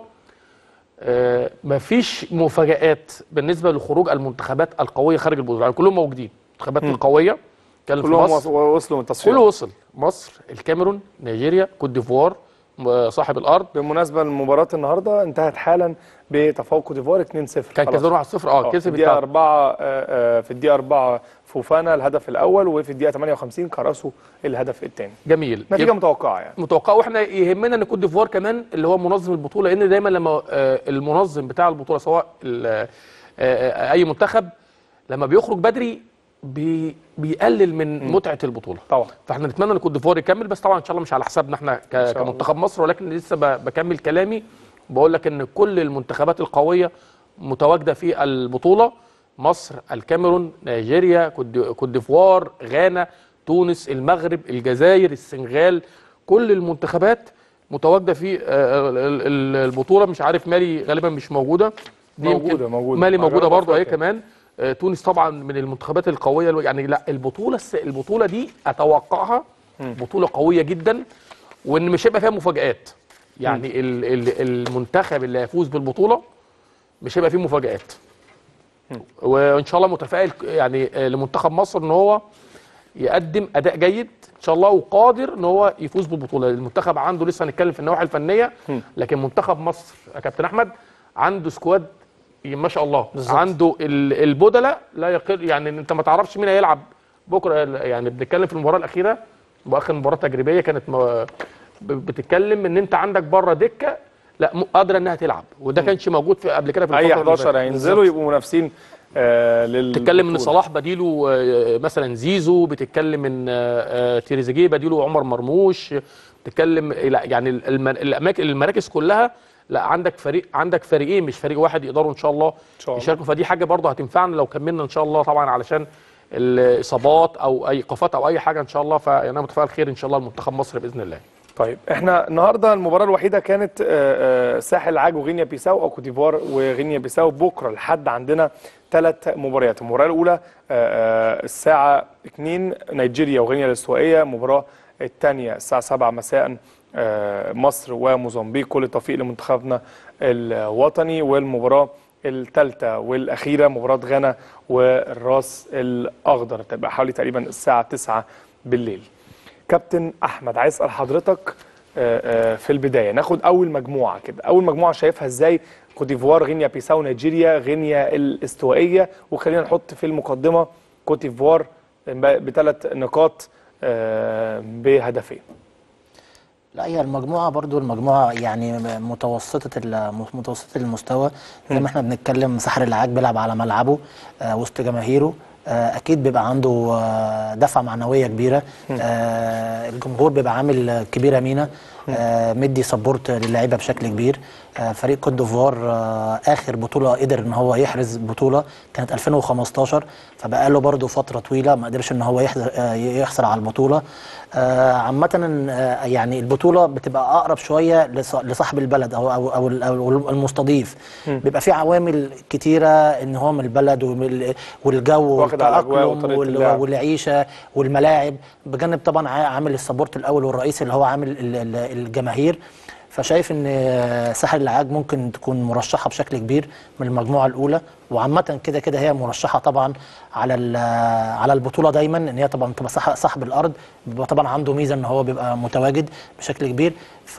آه مفيش مفاجآت بالنسبه لخروج المنتخبات القويه خارج البطوله يعني كلهم موجودين المنتخبات القويه كان في كلهم مصر وصلوا من التصفيات كله وصل مصر الكاميرون نيجيريا كوت ديفوار م- صاحب الارض بالمناسبه المباراه النهارده انتهت حالا بتفوق كوت ديفوار 2-0 كان خلاص. كسبان 1-0 اه في كسب الدقيقه التعب. 4 في الدقيقه 4 فوفانا الهدف الاول وفي الدقيقه 58 كراسو الهدف الثاني جميل نتيجه يبقى متوقعه يعني متوقع واحنا يهمنا ان كوت ديفوار كمان اللي هو منظم البطوله لان دايما لما آه، المنظم بتاع البطوله سواء ال- آه، آه، اي منتخب لما بيخرج بدري بي بيقلل من متعه البطوله طبعا فاحنا نتمنى ان كوت ديفوار يكمل بس طبعا ان شاء الله مش على حسابنا احنا ك- شاء الله. كمنتخب مصر ولكن لسه ب- بكمل كلامي بقول لك ان كل المنتخبات القويه متواجده في البطوله مصر الكاميرون نيجيريا كوت دي- كوت ديفوار غانا تونس المغرب الجزائر السنغال كل المنتخبات متواجده في آه، ال- ال- البطوله مش عارف مالي غالبا مش موجوده دي يمكن- موجودة- موجودة. مالي مع موجوده جنوب برضه اهي أفريقيا. كمان آه، تونس طبعا من المنتخبات القويه الو- يعني لا البطوله الس- البطوله دي اتوقعها بطوله قويه جدا وان مش هيبقى فيها مفاجات يعني ال ال المنتخب اللي هيفوز بالبطوله مش هيبقى فيه مفاجات وان شاء الله متفائل ك- يعني آه، لمنتخب مصر ان هو يقدم اداء جيد ان شاء الله وقادر ان هو يفوز بالبطوله المنتخب عنده لسه هنتكلم في النواحي الفنيه لكن منتخب مصر يا كابتن احمد عنده سكواد ما شاء الله بالظبط. عنده ال- البدلاء لا يقل يعني انت ما تعرفش مين هيلعب بكره يعني بنتكلم في المباراه الاخيره واخر مباراه تجريبيه كانت م- ب- بتتكلم ان انت عندك بره دكه لا م- قادره انها تلعب وده كانش موجود في قبل كده في اي الفترة اللي 11 فاتت. هينزلوا يبقوا منافسين آه لل بتتكلم ان صلاح بديله آه، مثلا زيزو بتتكلم ان آه، آه، تريزيجيه بديله عمر مرموش بتتكلم لا يعني الم- الاماكن المراكز كلها لا عندك فريق عندك فريقين مش فريق واحد يقدروا ان شاء الله شاء الله. يشاركوا فدي حاجه برضه هتنفعنا لو كملنا ان شاء الله طبعا علشان الاصابات او اي ايقافات او اي حاجه ان شاء الله فانا متفائل خير ان شاء الله لمنتخب مصر باذن الله طيب احنا النهارده المباراه الوحيده كانت آه، آه، ساحل عاج وغينيا بيساو او كوتيفوار وغينيا بيساو بكره لحد عندنا ثلاث مباريات المباراه الاولى آه، آه، الساعه 2 نيجيريا وغينيا الاستوائيه المباراه الثانيه الساعه 7 مساء آه، مصر وموزمبيق كل التوفيق لمنتخبنا الوطني والمباراه الثالثه والاخيره مباراه غانا والراس الاخضر تبقى حوالي تقريبا الساعه 9 بالليل كابتن احمد عايز اسال حضرتك آه، آه، في البدايه ناخد اول مجموعه كده اول مجموعه شايفها ازاي كوت ديفوار غينيا بيساو نيجيريا غينيا الاستوائيه وخلينا نحط في المقدمه كوت ديفوار بثلاث نقاط آه، بهدفين لا هي المجموعة برضو المجموعة يعني متوسطة ال- متوسطة المستوى زي ما احنا بنتكلم سحر العاج بيلعب على ملعبه آه وسط جماهيره آه اكيد بيبقى عنده آه دفعة معنوية كبيرة آه الجمهور بيبقى عامل كبيرة مينا آه مدي سبورت للعيبة بشكل كبير آه فريق كوت ديفوار آه اخر بطولة قدر ان هو يحرز بطولة كانت 2015 فبقى له برضه فترة طويلة ما قدرش ان هو يحضر آه يحصل على البطولة آه عامة آه يعني البطولة بتبقى أقرب شوية لص- لصاحب البلد أو أو أو ال- أو المستضيف بيبقى في عوامل كتيرة إن هو من البلد ومن- والجو واخد على الأجواء والتأقلم وطريقة وال- اللعب. والعيشة والملاعب بجانب طبعا ع- عامل السبورت الأول والرئيسي اللي هو عامل ال- ال- الجماهير فشايف ان آه، ساحل العاج ممكن تكون مرشحه بشكل كبير من المجموعه الاولى وعامه كده كده هي مرشحه طبعا على ال- آه، على البطوله دايما ان هي طبعا تبقى صاح- صاحب الارض بيبقى طبعا عنده ميزه ان هو بيبقى متواجد بشكل كبير ف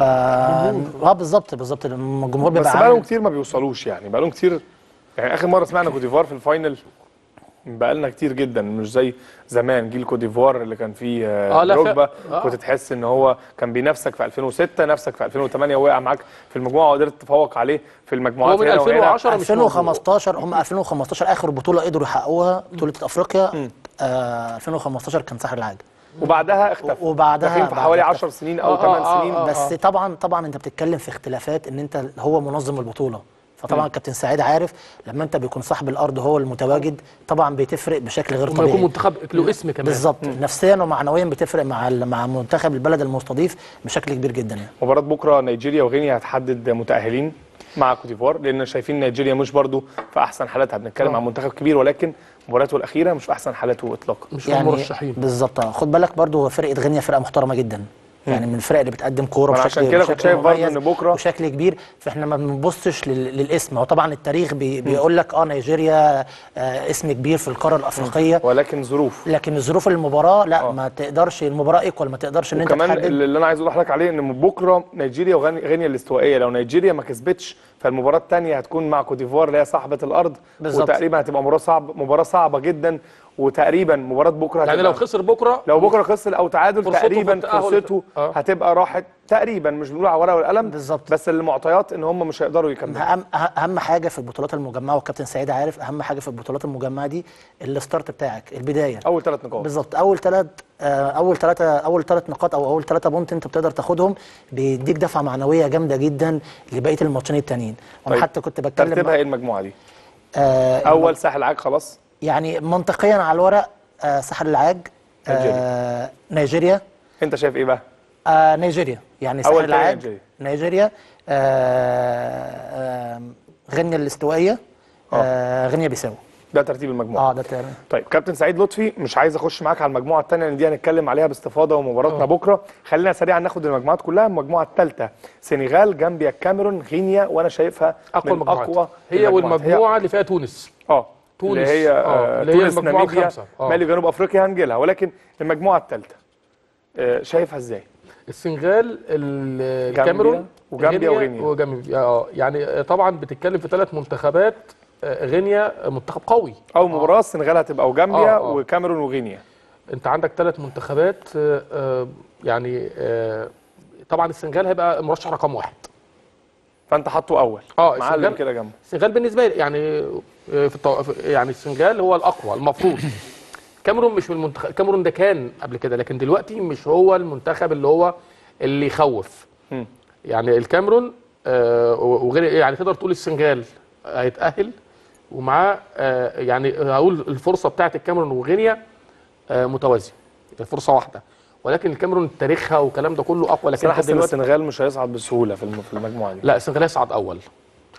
اه بالظبط بالظبط الجمهور بس بيبقى بقالهم عامل كتير ما بيوصلوش يعني بقالهم كتير يعني اخر مره سمعنا كوت ديفوار في الفاينل بقالنا كتير جدا مش زي زمان جيل كوت ديفوار اللي كان فيه آه آه، لا، ف- دروجبا آه. كنت تحس ان هو كان بينافسك في 2006 نفسك في 2008 وقع معاك في المجموعه وقدرت تتفوق عليه في المجموعات هو من هنا وهنا 2010 مش موجود. 2015 هم 2015 اخر بطوله قدروا يحققوها بطوله افريقيا آه 2015 كان ساحل العاج وبعدها اختفى وبعدها داخلين في بعد حوالي اختفى. 10 سنين او آه، 8 آه، سنين آه. بس طبعا طبعا انت بتتكلم في اختلافات ان انت هو منظم البطوله فطبعا كابتن سعيد عارف لما انت بيكون صاحب الارض هو المتواجد طبعا بيتفرق بشكل غير وما يكون طبيعي منتخب له اسم كمان بالظبط نفسيا ومعنويا بتفرق مع ال- مع منتخب البلد المستضيف بشكل كبير جدا يعني مباراة بكرة نيجيريا وغينيا هتحدد متأهلين مع كوت ديفوار لأن شايفين نيجيريا مش برضو في أحسن حالاتها بنتكلم عن منتخب كبير ولكن مباراته الأخيرة مش في أحسن حالاته إطلاقا مش من المرشحين بالظبط آه. خد بالك برضو فرقه غينيا فرقه محترمه جدا يعني من الفرق اللي بتقدم كوره ما أنا بشكل عشان كده كنت بشكل شايف برضو مميز إن بكرة- بشكل كبير فاحنا ما بنبصش لل- للاسم هو طبعا التاريخ بي بيقول لك اه نيجيريا آه اسم كبير في القاره الافريقيه ولكن ظروف لكن ظروف المباراه لا آه. ما تقدرش المباراه ايكوال ما تقدرش ان انت وكمان تحدد اللي انا عايز اقول لحضرتك عليه ان من بكره نيجيريا وغينيا الاستوائيه لو نيجيريا ما كسبتش فالمباراه الثانيه هتكون مع كوت ديفوار اللي هي صاحبه الارض بالظبط. وتقريبا هتبقى مباراه صعب مباراه صعبه جدا وتقريبا مباراه بكره يعني هتبقى- لو خسر بكره لو بكره خسر او تعادل فرصته في تقريبا التأهل- فرصته آه. هتبقى راحت تقريبا مش بنقول على ورقه والقلم بالظبط. بس المعطيات ان هم مش هيقدروا يكملوا اهم اهم حاجه في البطولات المجمعه والكابتن سعيد عارف اهم حاجه في البطولات المجمعه دي الستارت بتاعك البدايه اول ثلاث نقاط بالظبط اول ثلاث اول ثلاثه اول ثلاث نقاط او اول ثلاثه بونت انت بتقدر تاخدهم بيديك دفعه معنويه جامده جدا لبقيه الماتشين التانيين وانا طيب. حتى كنت بتكلم ترتيبها ايه المجموعه دي آه اول ساحل عاج خلاص يعني منطقيا على الورق آه ساحل العاج آه نيجيريا انت شايف ايه بقى آه نيجيريا يعني أول ساحل تاني العاج نيجيريا. نيجيريا آه آه غينيا الاستوائيه آه غينيا بيساو ده ترتيب المجموعه اه ده تمام طيب كابتن سعيد لطفي مش عايز اخش معاك على المجموعه الثانيه لان دي هنتكلم عليها باستفاضه ومباراتنا بكره خلينا سريعا ناخد المجموعات كلها المجموعه الثالثه سنغال جامبيا الكاميرون غينيا وانا شايفها اقوى من المجموعات اقوى هي المجموعات. والمجموعه اللي فيها تونس اه تونس. اللي هي آه، آه اللي هي تونس المجموعة ناميبيا الخامسة. آه. مالي جنوب افريقيا هنجيلها ولكن المجموعه الثالثه آه شايفها ازاي السنغال ال- الكاميرون وجامبيا وغينيا. وجامبيا اه يعني طبعا بتتكلم في ثلاث منتخبات آه، غينيا منتخب قوي اول مباراه السنغال هتبقى وجامبيا آه، آه. وكاميرون وغينيا انت عندك ثلاث منتخبات آه، آه، يعني آه، طبعا السنغال هيبقى مرشح رقم واحد فانت حاطه اول اه معلم السنغال كده جنبه السنغال بالنسبه لي يعني آه، في الطو... في- يعني السنغال هو الاقوى المفروض كاميرون مش من المنتخب كاميرون ده كان قبل كده لكن دلوقتي مش هو المنتخب اللي هو اللي يخوف مم. يعني الكاميرون آه، وغير يعني تقدر تقول السنغال هيتاهل ومعاه آه، يعني هقول الفرصه بتاعت الكاميرون وغينيا آه، متوازيه الفرصه واحده ولكن الكاميرون تاريخها والكلام ده كله اقوى بس لكن انا انت حاسس ان دلوقتي السنغال مش هيصعد بسهوله في الم- في المجموعه دي لا السنغال هيصعد اول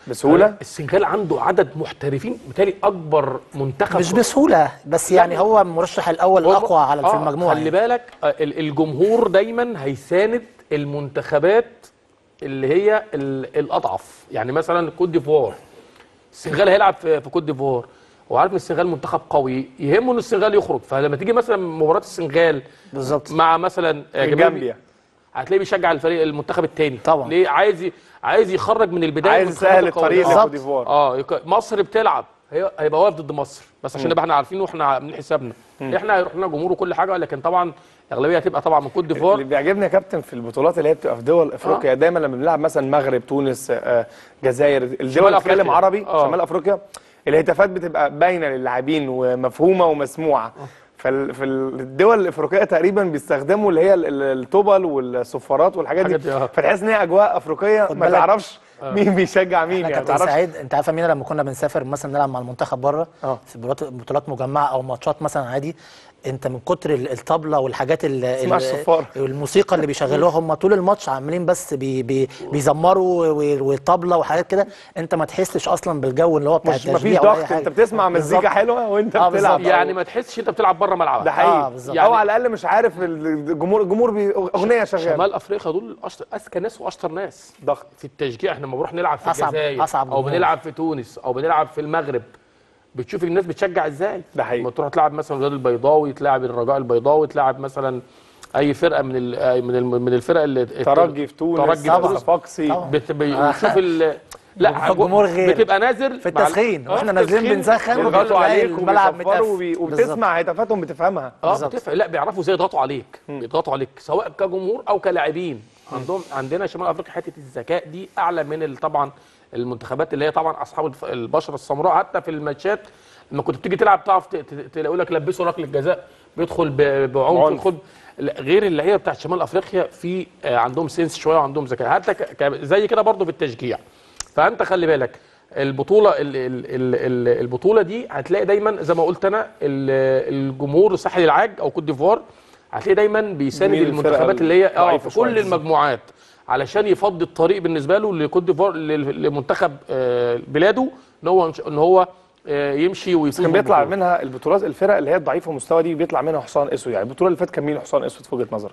بسهوله السنغال عنده عدد محترفين بالتالي اكبر منتخب مش بسهوله بس يعني هو المرشح الاول هو- الاقوى على في آه، المجموعه خلي يعني. بالك آه، ال- الجمهور دايما هيساند المنتخبات اللي هي ال- الاضعف يعني مثلا كوت ديفوار السنغال هيلعب في في كوت ديفوار وعارف ان السنغال منتخب قوي يهمه ان السنغال يخرج فلما تيجي مثلا مباراه السنغال بالظبط مع مثلا آه، جمال- جامبيا هتلاقيه بيشجع الفريق المنتخب الثاني طبعا. ليه عايز ي- عايز يخرج من البدايه عايز المنتخبات يسهل القوية. الطريق بالظبط. لكوت ديفوار اه يك- مصر بتلعب هي- هيبقى واقف ضد مصر بس عشان نبقى احنا عارفين واحنا عاملين حسابنا احنا هيروح لنا جمهور وكل حاجه لكن طبعا الاغلبيه هتبقى طبعا من كوت اللي ديفوار بيعجبني يا كابتن في البطولات اللي هي بتبقى في دول افريقيا دايما لما بنلعب مثلا مغرب تونس آه، جزائر الدول شمال اللي بتتكلم أفريقيا. عربي آه. شمال افريقيا الهتافات بتبقى باينه للاعبين ومفهومه ومسموعه فال- في الدول الافريقيه تقريبا بيستخدموا اللي هي ال- ال- الطبل والصفارات والحاجات دي الحاجات دي، آه. فتحس ان هي اجواء افريقيه خد ما بالك. تعرفش مين بيشجع مين احنا يعني ما كابتن تعرفش سعيد انت عارف مين لما كنا بنسافر مثلا نلعب مع المنتخب بره اه. في بطولات بطولات مجمعه او ماتشات مثلا عادي انت من كتر ال- الطبله والحاجات ال- اسمها ال- الصفارة. الموسيقى اللي بيشغلوها هم طول الماتش عاملين بس بي بي بيزمروا و- والطبله وحاجات كده انت ما تحسش اصلا بالجو اللي هو بتاع مش مفيش التشجيع ولا أي ضغط حاجة. انت بتسمع مزيكا بالظبط. حلوه وانت اه بتلعب بالظبط. يعني ما تحسش انت بتلعب بره ملعبك ده حقيقي اه بالظبط. او على الاقل مش عارف الجمهور الجمهور بي- اغنيه شغاله شمال افريقيا دول أشطر اذكى ناس واشطر ناس ضغط في التشجيع احنا لما بنروح نلعب في أصعب- الجزائر أصعب او جمهور. بنلعب في تونس او بنلعب في المغرب بتشوف الناس بتشجع ازاي ده حقيقي. لما تروح تلعب مثلا الوداد البيضاوي تلعب الرجاء البيضاوي تلعب مثلا اي فرقه من ال من ال من الفرق اللي ترجي في تونس ترجي في طبعا. تونس صفاقسي طبعا. بت- بيشوف ال لا الجمهور غير. بتبقى نازل في مع ال- التسخين آه، واحنا في نازلين التسخين بنسخن بيضغطوا تلاقي عليك الملعب وبيصفروا متقفل. وبي- بالظبط. وبتسمع هتافاتهم بتفهمها اه بالظبط. بتفرق لا بيعرفوا ازاي يضغطوا عليك بيضغطوا عليك سواء كجمهور او كلاعبين عندهم عندنا شمال افريقيا حته الذكاء دي اعلى من ال- طبعا المنتخبات اللي هي طبعا اصحاب الف- البشره السمراء حتى في الماتشات لما كنت بتيجي تلعب تعرف ت- ت- تلاقوا لك لبسوا ركله جزاء بيدخل ب- بعنف بعنف. يدخل لا، غير اللعيبه بتاعت شمال افريقيا في آه، عندهم سنس شويه وعندهم ذكاء حتى ك- ك- زي كده برضو بالتشجيع فانت خلي بالك البطوله ال ال ال ال البطوله دي هتلاقي دايما زي ما قلت انا ال- الجمهور ساحل العاج او كوت ديفوار هتلاقي دايما بيساند بيميل للفرقة المنتخبات اللي هي اه الضعيفة في شوية كل بالظبط. المجموعات علشان يفضي الطريق بالنسبه له لكوت ديفوار لل- لمنتخب آه، بلاده ان هو ان هو آه، يمشي ويفوز كان بيطلع بالبطولة. منها البطولات الفرق اللي هي الضعيفه مستوى دي بيطلع منها حصان اسود يعني البطوله اللي فاتت كان مين حصان اسود في وجهه نظرك؟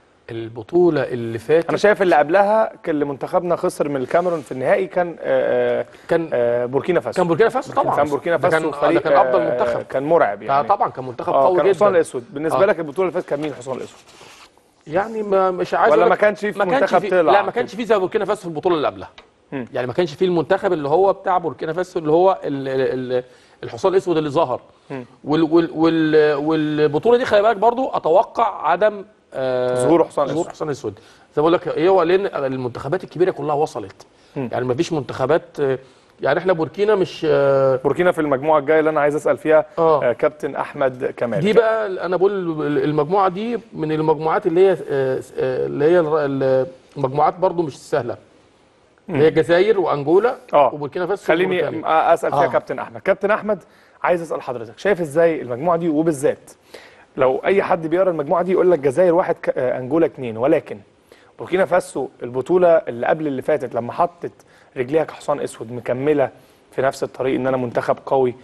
البطوله اللي فاتت انا شايف اللي قبلها كان اللي منتخبنا خسر من الكاميرون في النهائي كان آه، كان آه، بوركينا فاسو كان بوركينا فاسو طبعا كان بوركينا ده فاسو كان, فريق ده كان افضل آه، منتخب كان مرعب ده يعني طبعا كان منتخب اه قوي كان جدا حصان الاسود بالنسبه آه. لك البطوله اللي فاتت كان مين حصان الاسود؟ يعني ما مش عايز ولا أقول ما لك- كانش في ما كانش منتخب في طلع لا ما كانش في زي بوركينا فاسو في البطوله اللي قبلها يعني ما كانش في المنتخب اللي هو بتاع بوركينا فاسو اللي هو ال ال ال الحصان الاسود اللي ظهر وال وال وال والبطوله دي خلي بالك برضو اتوقع عدم آه ظهور حصان ظهور أسود. حصان اسود زي ما بقول لك هو لان المنتخبات الكبيره كلها وصلت يعني ما فيش منتخبات آه، يعني احنا بوركينا مش آه، بوركينا في المجموعه الجايه اللي انا عايز اسال فيها آه. آه، كابتن احمد كمال دي بقى انا بقول المجموعه دي من المجموعات اللي هي آه، آه، اللي هي الر- المجموعات برضو مش سهله اللي هي الجزائر وانجولا اه وبوركينا فاسو خليني وموريتانيا. اسال فيها آه. كابتن احمد كابتن احمد عايز اسال حضرتك شايف ازاي المجموعه دي وبالذات لو اي حد بيقرا المجموعه دي يقول لك جزائر واحد ك- آه، انجولا اتنين ولكن بوركينا فاسو البطوله اللي قبل اللي فاتت لما حطت رجليها كحصان اسود مكمله في نفس الطريق ان انا منتخب قوي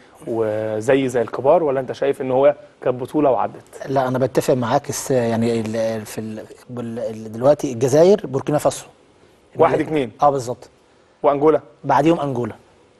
وزي زي الكبار ولا انت شايف ان هو كانت بطوله وعدت لا انا بتفق معاك الس- يعني ال- في ال- بال- ال- دلوقتي الجزائر بوركينا فاسو واحد اتنين اه بالظبط وانجولا بعديهم انجولا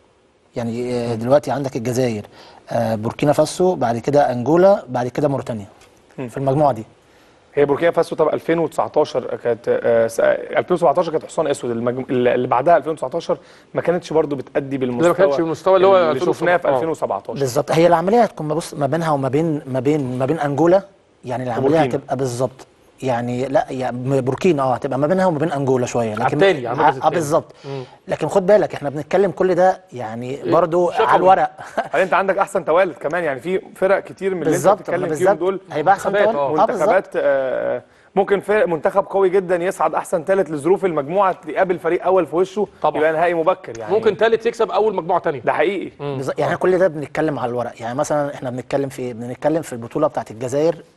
يعني آه، دلوقتي عندك الجزائر آه، بوركينا فاسو بعد كده انجولا بعد كده موريتانيا في المجموعه دي هي بوركينا فاسو طبعا 2019 كانت آه، س- آه، 2017 كانت حصان اسود المجم... اللي بعدها 2019 ما كانتش برضو بتأدي بالمستوى لا، ما كانتش بالمستوى اللي هو اللي 2017. شفناه في آه. 2017 بالظبط هي العمليه هتكون بص ما بينها وما بين ما بين ما بين انجولا يعني العمليه وبوركينا. هتبقى بالظبط يعني لا يعني بوركينا اه هتبقى ما بينها وما بين انجولا شويه لكن التاني، على المركز اه التاني. بالظبط لكن خد بالك احنا بنتكلم كل ده يعني برضو شفوي. على الورق هل انت عندك احسن توالد كمان يعني في فرق كتير من اللي انت بالظبط بتتكلم ما فيهم بالظبط دول هيبقى احسن منتخبات، توالد. آه. اه بالظبط منتخبات آه، ممكن فرق منتخب قوي جدا يصعد احسن ثالث لظروف المجموعه يقابل فريق اول في وشه طبعا. يبقى نهائي مبكر يعني ممكن ثالث يكسب اول مجموعه ثانيه ده حقيقي بالظبط يعني كل ده بنتكلم على الورق يعني مثلا احنا بنتكلم في إيه؟ بنتكلم في البطوله بتاعت الجزائر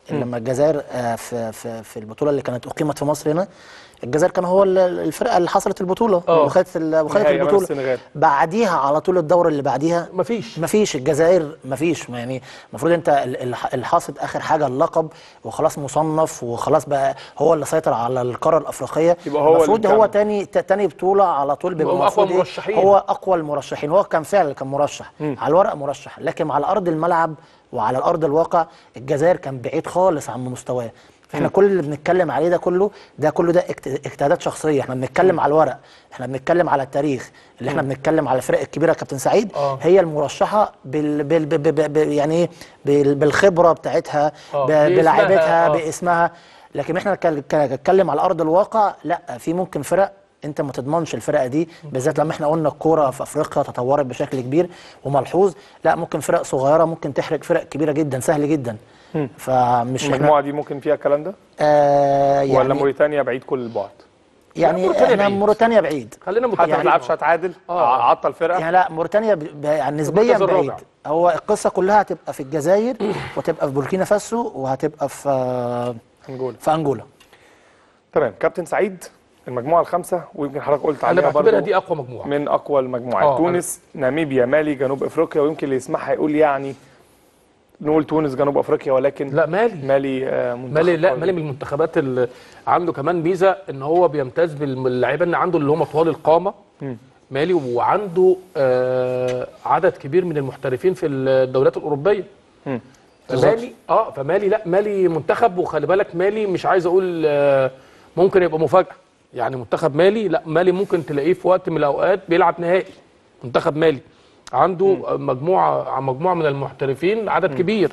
لما الجزائر آه، في في في البطوله اللي كانت اقيمت في مصر هنا الجزائر كان هو ال- الفرقه اللي حصلت البطوله آه. وخدت ال- وخدت نهائي أمام البطوله السنغال. بعديها على طول الدور اللي بعديها مفيش مفيش الجزائر مفيش يعني المفروض انت ال- ال- الحاصد اخر حاجه اللقب وخلاص مصنف وخلاص بقى هو اللي سيطر على القاره الافريقيه يبقى هو المفروض اللي هو كان- تاني ت- تاني بطوله على طول بيبقى هم أقوى المفروض إيه؟ مرشحين. هو اقوى المرشحين هو كان فعلا كان مرشح على الورق مرشح لكن على ارض الملعب وعلى الارض الواقع الجزائر كان بعيد خالص عن مستواه احنا كل اللي بنتكلم عليه ده كله ده كله ده اجت- اجتهادات شخصيه احنا بنتكلم على الورق احنا بنتكلم على التاريخ اللي احنا بنتكلم على الفرق الكبيره يا كابتن سعيد آه. هي المرشحه بال بال بال بال بال يعني ايه بال بالخبره بتاعتها آه، ب- باسمها، بلاعيبتها آه. باسمها لكن احنا كان- كان- نتكلم على ارض الواقع لا في ممكن فرق انت ما تضمنش الفرقه دي بالذات لما احنا قلنا الكوره في افريقيا تطورت بشكل كبير وملحوظ لا ممكن فرق صغيره ممكن تحرق فرق كبيره جدا سهل جدا فمش احنا المجموعه دي ممكن فيها الكلام ده آه ولا يعني موريتانيا بعيد كل البعد يعني موريتانيا احنا بعيد. موريتانيا بعيد خلينا حتى ما متفقين تلعبش هتعادل آه. ع- عطل فرقه يعني لا موريتانيا ب- ب- يعني نسبيا المركز بعيد الرابع. هو القصه كلها هتبقى في الجزائر وتبقى في بوركينا فاسو وهتبقى في آه، انجولا في انجولا تمام كابتن سعيد المجموعه الخامسه ويمكن حضرتك قلت انا عليها بعتبرها برضو دي اقوى مجموعه من اقوى المجموعات آه، تونس ناميبيا مالي جنوب افريقيا ويمكن اللي يسمعها يقول يعني نقول تونس جنوب افريقيا ولكن لا مالي مالي آه، منتخب مالي لا قوي. مالي من المنتخبات اللي عنده كمان ميزه ان هو بيمتاز باللعيبه اللي عنده اللي هم طوال القامه مالي وعنده آه عدد كبير من المحترفين في الدوريات الاوروبيه مم. فمالي اه فمالي لا مالي منتخب وخلي بالك مالي مش عايز اقول آه ممكن يبقى مفاجاه يعني منتخب مالي لا مالي ممكن تلاقيه في وقت من الاوقات بيلعب نهائي منتخب مالي عنده مجموعه مجموعه من المحترفين عدد كبير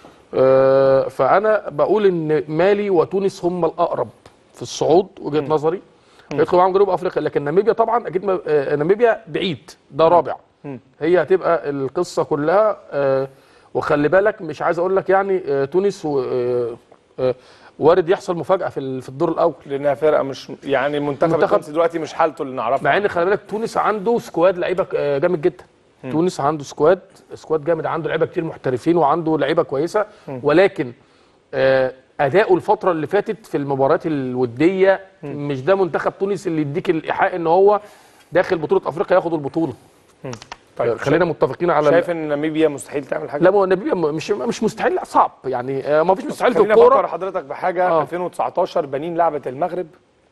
آه، فانا بقول ان مالي وتونس هم الاقرب في الصعود وجهه نظري يدخل معاهم جنوب افريقيا لكن ناميبيا طبعا اكيد ما- آه، ناميبيا بعيد ده رابع هي هتبقى القصه كلها آه، وخلي بالك مش عايز اقول لك يعني آه، تونس و- آه، آه، وارد يحصل مفاجاه في ال- في الدور الاول لانها فرقه مش يعني المنتخب المنتخب- التونسي دلوقتي مش حالته اللي نعرفها مع ان خلي بالك تونس عنده سكواد لعيبه آه، جامد جدا تونس عنده سكواد سكواد جامد عنده لعيبه كتير محترفين وعنده لعيبه كويسه ولكن آه، اداؤه الفتره اللي فاتت في المباريات الوديه مش ده منتخب تونس اللي يديك الايحاء ان هو داخل بطوله افريقيا ياخد البطوله طيب خلينا متفقين على شايف ان ناميبيا مستحيل تعمل حاجه لا ما هو ناميبيا م- مش مش مستحيل لا صعب يعني آه، ما فيش مستحيل في خليني افكر الكوره حضرتك بحاجه آه. 2019 بنين لعبت المغرب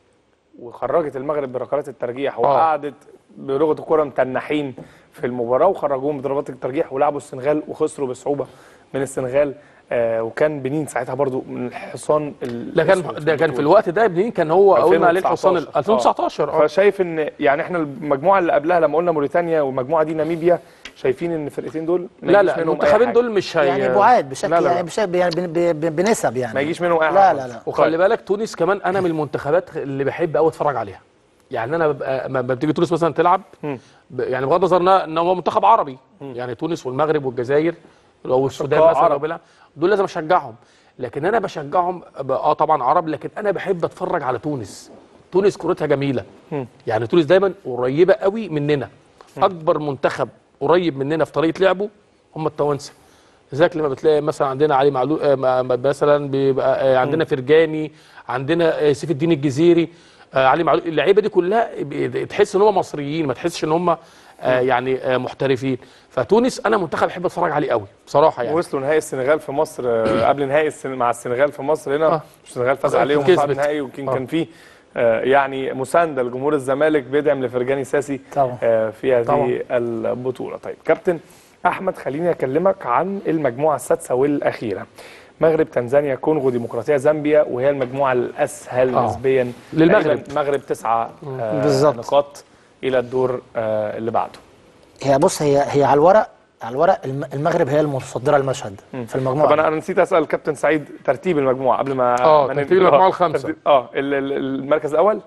وخرجت المغرب بركلات الترجيح آه. وقعدت بلغه الكوره متنحين في المباراه وخرجوهم بضربات الترجيح ولعبوا السنغال وخسروا بصعوبه من السنغال آه وكان بنين ساعتها برضو من الحصان ده كان الأسود ده كان في البطولة. الوقت ده بنين كان هو قلنا عليه الحصان ال- 2019 اه فشايف ان يعني احنا المجموعه اللي قبلها لما قلنا موريتانيا والمجموعه دي ناميبيا شايفين ان الفرقتين دول ما لا يجيش لا منهم أي المنتخبين حاجة. دول مش هي يعني بعاد بشكل لا لا لا. يعني بشكل يعني بن- بن- بنسب يعني ما يجيش منهم اي لا حاجة. لا لا وخلي بالك تونس كمان انا من المنتخبات اللي بحب قوي اتفرج عليها يعني انا ببقى لما بتيجي تونس مثلا تلعب ب- يعني بغض النظر إنها- ان هو منتخب عربي يعني تونس والمغرب والجزائر او السودان أشقاء مثلا عرب. لو بيلعب دول لازم اشجعهم لكن انا بشجعهم ب- اه طبعا عرب لكن انا بحب اتفرج على تونس تونس كورتها جميله يعني تونس دايما قريبه قوي مننا اكبر منتخب قريب مننا في طريقه لعبه هم التوانسه لذلك لما بتلاقي مثلا عندنا علي معلول آه، ما- ما- مثلا بيبقى آه، عندنا فرجاني عندنا آه، سيف الدين الجزيري آه، علي معلول اللعيبه دي كلها ب- تحس ان هم مصريين ما تحسش ان هم آه، يعني آه، محترفين فتونس انا منتخب بحب اتفرج عليه قوي بصراحه يعني وصلوا نهائي السنغال في مصر آه، قبل نهائي السن... مع السنغال في مصر هنا آه. السنغال فاز آه، عليهم كسبت. وصعد نهائي وكان آه. كان فيه آه، يعني مسانده لجمهور الزمالك بيدعم لفرجاني ساسي طبعا. آه، في هذه طبعا. البطوله طيب كابتن احمد خليني اكلمك عن المجموعه السادسه والاخيره مغرب تنزانيا كونغو ديمقراطيه زامبيا وهي المجموعه الاسهل آه. نسبيا للمغرب. تقريباً المغرب تسعه آه، بالظبط. نقاط الى الدور آه، اللي بعده هي بص هي هي على الورق على الورق الم- المغرب هي المتصدره المشهد في المجموعه طب انا دي. انا نسيت اسال كابتن سعيد ترتيب المجموعه قبل ما آه، ما ترتيب نبدأ. المجموعة آه، الخامسة. ترتيب- اه ال- ال- المركز الاول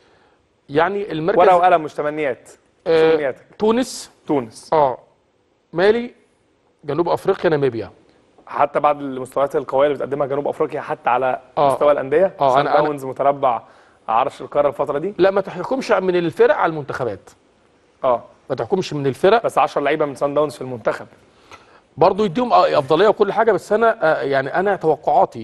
يعني المركز ورقه وقلم مش تمنيات آه، تمنياتك تونس تونس اه مالي جنوب افريقيا ناميبيا حتى بعد المستويات القويه اللي بتقدمها جنوب افريقيا حتى على آه. مستوى الانديه آه، سان أنا- أنا- داونز متربع عرش القاره الفتره دي لا ما تحكمش من الفرق على المنتخبات اه ما تحكمش من الفرق بس 10 لعيبه من سان داونز في المنتخب برضو يديهم افضليه وكل حاجه بس انا آه، يعني انا توقعاتي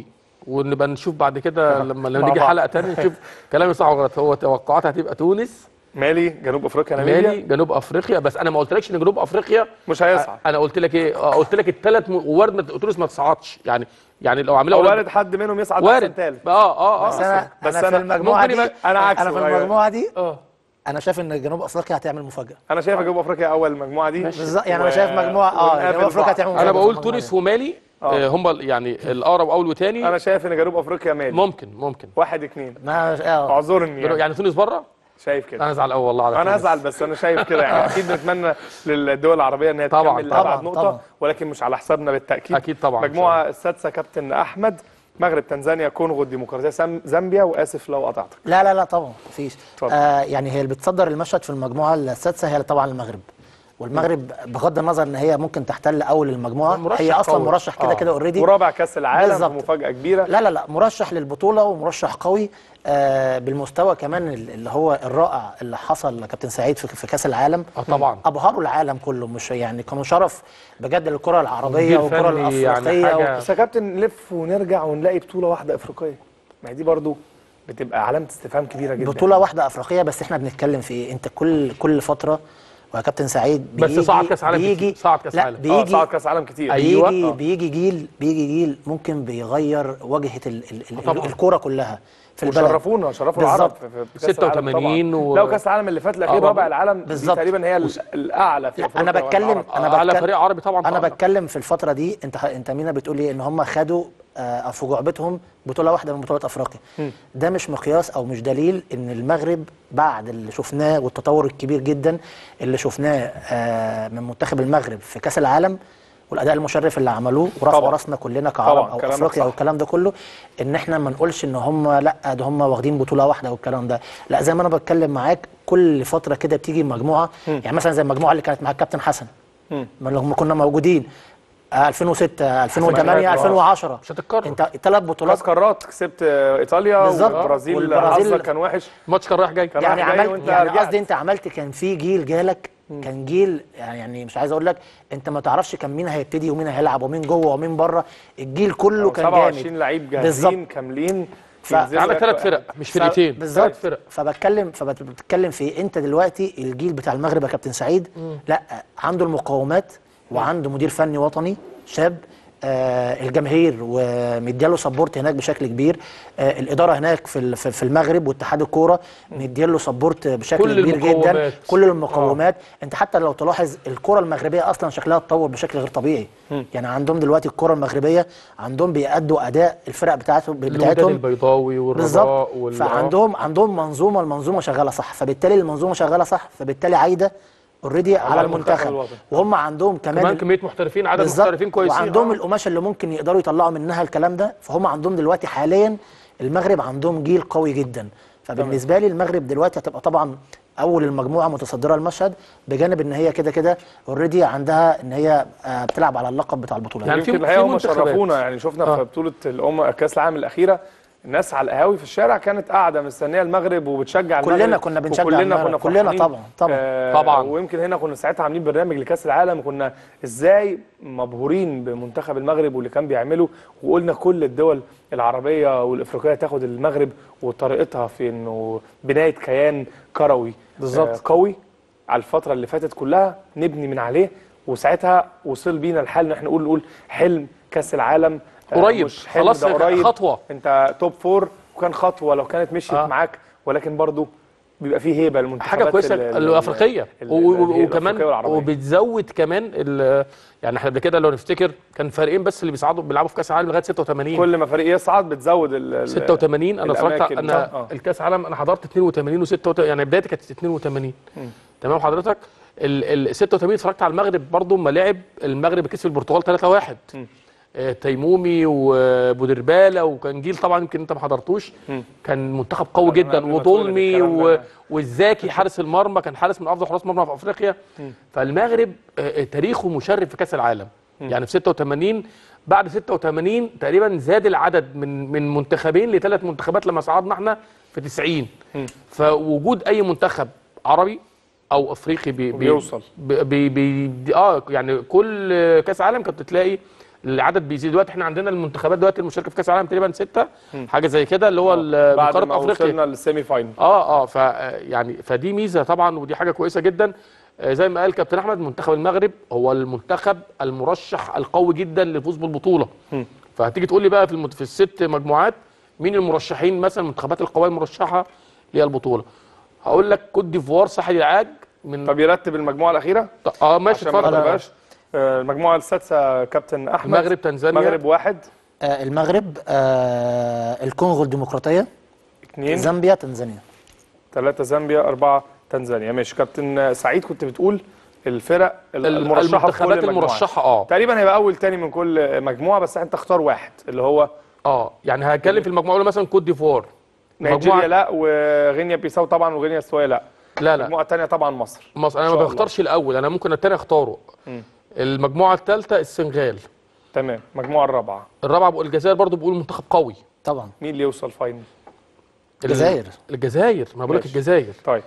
ونبقى نشوف بعد كده لما لما مع نيجي بعض. حلقه تانية نشوف كلامي صح ولا غلط هو توقعاتي هتبقى تونس مالي جنوب افريقيا ناميبيا مالي جنوب افريقيا بس انا ما قلتلكش ان جنوب افريقيا مش هيصعد انا قلت لك ايه آه، قلت لك الثلاث وارد تونس ما تصعدش يعني يعني لو عاملها او أولاد- وارد حد منهم يصعد وارد احسن تالت اه اه اه بس انا بس انا أنا في المجموعه ممكن دي يبقى- أنا عكسه، انا في أيوة. المجموعه دي اه انا شايف ان جنوب افريقيا هتعمل مفاجاه انا شايف جنوب افريقيا اول المجموعه دي بالظبط يعني انا شايف مجموعه اه ونقابل جنوب افريقيا بعض. هتعمل انا مفاجأة بقول في تونس المجموعة ومالي آه هم يعني الاقرب اول وتاني انا شايف ان جنوب افريقيا مالي ممكن ممكن واحد اتنين دي. أنا- اه اعذرني يعني, يعني تونس بره شايف كده انا ازعل قوي والله على انا تونس. هزعل بس انا شايف كده يعني اكيد نتمنى للدول العربيه ان هي طبعاً، تكمل طبعاً، لابعد نقطه طبعاً. ولكن مش على حسابنا بالتاكيد اكيد طبعا إن شاء المجموعه الله. السادسه كابتن احمد مغرب تنزانيا كونغو الديمقراطيه سام- زامبيا واسف لو قطعتك لا لا لا طبعا مفيش اتفضل. آه يعني هي اللي بتصدر المشهد في المجموعه السادسه هي طبعا المغرب والمغرب بغض النظر ان هي ممكن تحتل اول المجموعه مرشح هي اصلا قوي. مرشح كده آه. كده اوريدي ورابع كاس العالم بالظبط. مفاجاه كبيره لا لا لا مرشح للبطوله ومرشح قوي آه بالمستوى كمان اللي هو الرائع اللي حصل لكابتن سعيد في, في كاس العالم اه طبعا ابهروا العالم كله مش يعني كانوا شرف بجد للكره العربيه مدير والكره فني يعني الافريقيه حاجة- و... بس يا كابتن نلف ونرجع ونلاقي بطوله واحده افريقيه ما هي دي برضو بتبقى علامه استفهام كبيره جدا بطوله واحده افريقيه بس احنا بنتكلم في ايه انت كل كل فتره وكابتن سعيد بس بيجي صعد كأس عالم بيجي كتير، صعد كأس لا عالم. اه بيجي صعد كاس عالم كتير أيوة. بيجي آه. بيجي جيل بيجي جيل ممكن بيغير واجهه ال ال ال طبعاً. الكوره كلها في البلد وشرفونا شرفوا العرب بالظبط. في, في, في كاس العالم 86 طبعا و- لو كاس العالم اللي فات الاخير آه، رابع العالم دي بالظبط. تقريبا هي ال- الاعلى في لا، افريقيا أنا بتكلم- والعرب. أنا آه، على بتكلم- فريق عربي طبعا انا طبعاً. بتكلم في الفتره دي انت انت مينا بتقول ايه ان هم خدوا آه، في جعبتهم بطوله واحده من بطولات افريقيا ده مش مقياس او مش دليل ان المغرب بعد اللي شفناه والتطور الكبير جدا اللي شفناه آه، من منتخب المغرب في كاس العالم والاداء المشرف اللي عملوه ورفعوا طبعاً. راسنا كلنا كعرب طبعاً، او كلامك افريقيا صح. او الكلام ده كله ان احنا ما نقولش ان هم لا ده هم واخدين بطوله واحده والكلام ده لا زي ما انا بتكلم معاك كل فتره كده بتيجي مجموعه يعني مثلا زي المجموعه اللي كانت مع الكابتن حسن ما لما كنا موجودين آه، 2006 2008 آه. 2010 مش هتتكرر. انت ثلاث بطولات كاس قارات كسبت آه، ايطاليا بالظبط. والبرازيل والبرازيل- حظك كان وحش الماتش كان رايح جاي كان يعني رايح جاي عملت وانت يعني رجعت. قصدي انت عملت كان في جيل جالك كان جيل يعني مش عايز اقول لك انت ما تعرفش كان مين هيبتدي ومين هيلعب ومين جوه ومين بره الجيل كله كان 27 جامد لعيب بالظبط. جاهزين كاملين ف- ينزلوا عندك لك ثلاث بقى. فرق مش ف- فرقتين بالظبط ثلاث فرق فبتكلم فبتتكلم في إيه؟ انت دلوقتي الجيل بتاع المغرب يا كابتن سعيد لا عنده المقومات وعنده مدير فني وطني شاب آه الجماهير ومدياله سبورت هناك بشكل كبير آه الاداره هناك في ال- في في المغرب واتحاد الكوره مدياله سبورت بشكل كل كبير جدا المقومات. كل المقومات انت حتى لو تلاحظ الكره المغربيه اصلا شكلها اتطور بشكل غير طبيعي يعني عندهم دلوقتي الكره المغربيه عندهم بيأدوا اداء الفرق بتاعتهم الوداد بتاعتهم البيضاوي والرجاء بالظبط وال- فعندهم عندهم منظومه المنظومه شغاله صح فبالتالي المنظومه شغاله صح فبالتالي عايده اوريدي على المنتخب المنتخب الوطني. وهم عندهم كمان كمان كميه محترفين عدد بالظبط. محترفين كويسين وعندهم آه. القماشه اللي ممكن يقدروا يطلعوا منها الكلام ده فهم عندهم دلوقتي حاليا المغرب عندهم جيل قوي جدا فبالنسبه لي المغرب دلوقتي هتبقى طبعا اول المجموعه متصدره المشهد بجانب ان هي كده كده اوريدي عندها ان هي آه، بتلعب على اللقب بتاع البطوله يعني في- يمكن الحقيقه هم منتخبات. شرفونا يعني شفنا آه. في بطوله الامم كاس العالم الاخيره الناس على القهاوي في الشارع كانت قاعده مستنيه المغرب وبتشجع كلنا المغرب كنا بنشجع وكلنا المغرب. كنا كلنا فرحانين. طبعاً، طبعاً. آه طبعاً. ويمكن هنا كنا ساعتها عاملين برنامج لكاس العالم وكنا ازاي مبهورين بمنتخب المغرب واللي كان بيعمله وقلنا كل الدول العربيه والافريقيه تاخد المغرب وطريقتها في انه بنايه كيان كروي بالظبط. آه قوي على الفتره اللي فاتت كلها نبني من عليه وساعتها وصل بينا الحال ان احنا نقول نقول حلم كاس العالم آه، قريب. مش حلم خلاص ده قريب خطوة. انت توب فور وكان خطوه لو كانت مشيت آه. آه. معاك ولكن برضو بيبقى فيه هيبه المنتخبات حاجه كويسه ال- ال- الافريقيه ال- و- ال- و- الأفريقية وكمان والعربية. وبتزود كمان ال- يعني احنا قبل كده لو نفتكر كان فريقين بس اللي بيصعدوا بيلعبوا في كاس العالم لغايه 86 كل ما فريق يصعد بتزود ال ال- 86 انا اتفرجت الأماكن. انا آه. الكاس العالم انا حضرت 82 و86 يعني بدايتي كانت 82 تمام حضرتك ال ال 86 اتفرجت على المغرب برضو اما لعب المغرب كسب البرتغال 3-1 آه، تيمومي وبودرباله وكان جيل طبعا يمكن انت ما حضرتوش كان منتخب قوي أنا جدا قبل ما وظلمي اتولد الكلام و- ده. والزاكي حارس المرمى كان حارس من افضل حراس مرمى في افريقيا فالمغرب آه، آه، تاريخه مشرف في كاس العالم يعني في 86 بعد 86 تقريبا زاد العدد من من منتخبين لثلاث منتخبات لما صعدنا احنا في 90 فوجود اي منتخب عربي او افريقي بي بي بيوصل. بي بي بي اه يعني كل كاس عالم كنت تلاقي العدد بيزيد دلوقتي احنا عندنا المنتخبات دلوقتي المشاركه في كاس العالم تقريبا سته حاجه زي كده اللي هو ال- من بعد قاره ما افريقيا وصلنا للسيمي فاينل اه اه ف يعني فدي ميزه طبعا ودي حاجه كويسه جدا آه، زي ما قال كابتن احمد منتخب المغرب هو المنتخب المرشح القوي جدا للفوز بالبطوله فهتيجي تقول لي بقى في المت... في الست مجموعات مين المرشحين مثلا المنتخبات القويه المرشحه للبطوله هقول لك كوت ديفوار ساحل العاج من طب يرتب المجموعه الاخيره اه ماشي عشان ما اتفضل تبقاش آه، المجموعه السادسه كابتن احمد المغرب تنزانيا المغرب واحد آه، المغرب آه، الكونغو الديمقراطيه اثنين زامبيا تنزانيا ثلاثه زامبيا اربعه تنزانيا ماشي كابتن سعيد كنت بتقول الفرق ال- المرشحه في كل المنتخبات المجموعات المرشحه اه تقريبا هيبقى اول تاني من كل مجموعه بس انت اختار واحد اللي هو اه يعني هتكلم في المجموعه الاولى مثلا كوت ديفوار نيجيريا لا وغينيا بيساو طبعا وغينيا استوائيه لا لا لا المجموعه الثانيه طبعا مصر مصر انا إن ما شاء الله. بختارش الاول انا ممكن التاني اختاره المجموعه الثالثه السنغال تمام المجموعه الرابعه الرابعه بقول الجزائر برضو بقول منتخب قوي طبعا مين اللي يوصل فاينل الجزائر. الجزائر ما بقول لك ماشي. الجزائر طيب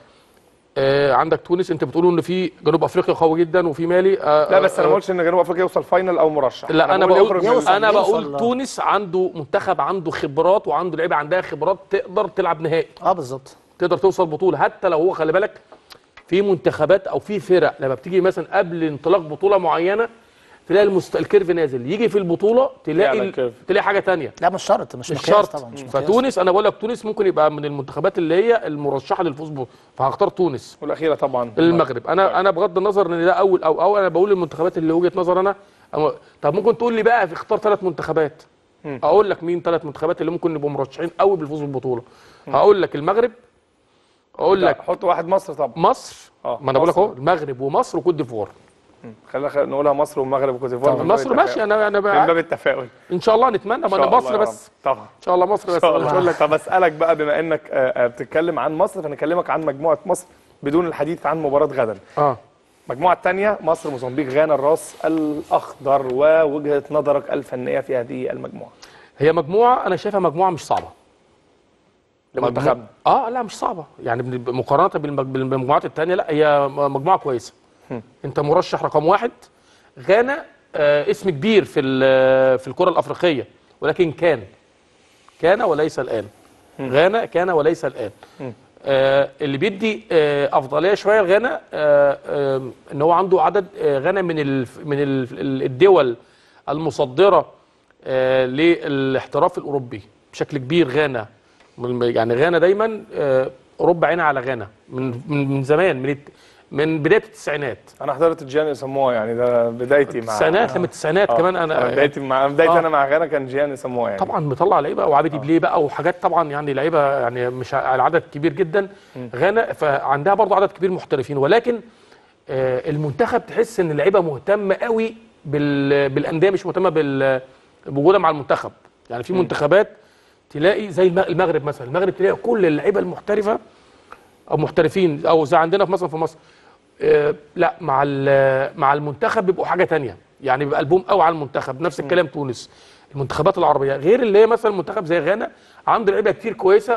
آه عندك تونس انت بتقولوا ان في جنوب افريقيا قوي جدا وفي مالي آه لا بس انا آه ما قلتش ان جنوب افريقيا يوصل فاينل او مرشح لا انا بقول بقول يخرج من- يوصل. انا بقول يوصل. تونس عنده منتخب عنده خبرات وعنده لعيبه عندها خبرات تقدر تلعب نهائي اه بالظبط تقدر توصل بطوله حتى لو هو خلي بالك في منتخبات او في فرق لما بتيجي مثلا قبل انطلاق بطوله معينه تلاقي المست... الكيرف نازل يجي في البطوله تلاقي يعلى ال... الكيرف. تلاقي حاجه تانية لا مش شرط مش, مش مقياس شرط طبعا مش مقياس. فتونس انا بقول لك تونس ممكن يبقى من المنتخبات اللي هي المرشحه للفوز ب... فهختار تونس والاخيره طبعا المغرب انا انا بغض النظر ان ده اول او او انا بقول المنتخبات اللي وجهه نظر انا أما- طب ممكن تقول لي بقى في اختار ثلاث منتخبات اقول لك مين ثلاث منتخبات اللي ممكن يبقوا مرشحين قوي بالفوز بالبطوله هقول لك المغرب اقول لا، لك حط واحد مصر طبعا مصر آه، ما انا بقول لك اهو مصر. المغرب ومصر وكوت ديفوار خلينا خ- نقولها مصر والمغرب وكوت ديفوار من باب مصر ماشي التفاؤل. انا انا من باب بقى التفاؤل ان شاء الله نتمنى ما إن انا شاء الله مصر يا بس رب. طبعا ان شاء الله مصر ان بس شاء مش هقول الله لك طب اسالك بقى بما انك آه، آه، بتتكلم عن مصر فنكلمك عن مجموعه مصر بدون الحديث عن مباراه غدا اه المجموعه الثانيه مصر موزمبيق غانا الراس الاخضر ووجهه نظرك الفنيه في هذه المجموعه هي مجموعه انا شايفها مجموعه مش صعبه لمنتخبنا اه لا مش صعبه يعني بن- مقارنه بالمج- بالمجموعات الثانيه لا هي م- مجموعه كويسه انت مرشح رقم واحد غانا آه اسم كبير في ال- في الكره الافريقيه ولكن كان كان وليس الان غانا كان وليس الان آه اللي بيدي آه افضليه شويه لغانا آه آه ان هو عنده عدد آه غانا من ال من ال الدول المصدره آه للاحتراف الاوروبي بشكل كبير غانا من- يعني غانا دايما آه اوروبا عينها على غانا من من من زمان من الت- من بدايه التسعينات انا حضرت جياني سموه يعني ده بدايتي مع التسعينات لما التسعينات آه. كمان آه، انا بدايتي مع بدايتي آه. انا مع غانا كان جياني سموه يعني طبعا مطلع لعيبه وعابد بليه بقى وحاجات طبعا يعني لعيبه يعني مش على عدد كبير جدا غانا فعندها برضو عدد كبير محترفين ولكن آه، المنتخب تحس ان اللعيبه مهتمه قوي بال- بالانديه مش مهتمه بال- بوجودها مع المنتخب يعني في منتخبات تلاقي زي الم- المغرب مثلا المغرب تلاقي كل اللعيبه المحترفه او محترفين او زي عندنا في مثلا في مصر آه، لا مع ال- مع المنتخب بيبقوا حاجه تانية يعني بيبقى قلبهم قوي على المنتخب نفس الكلام تونس المنتخبات العربيه غير اللي هي مثلا منتخب زي غانا عنده لعيبه كتير كويسه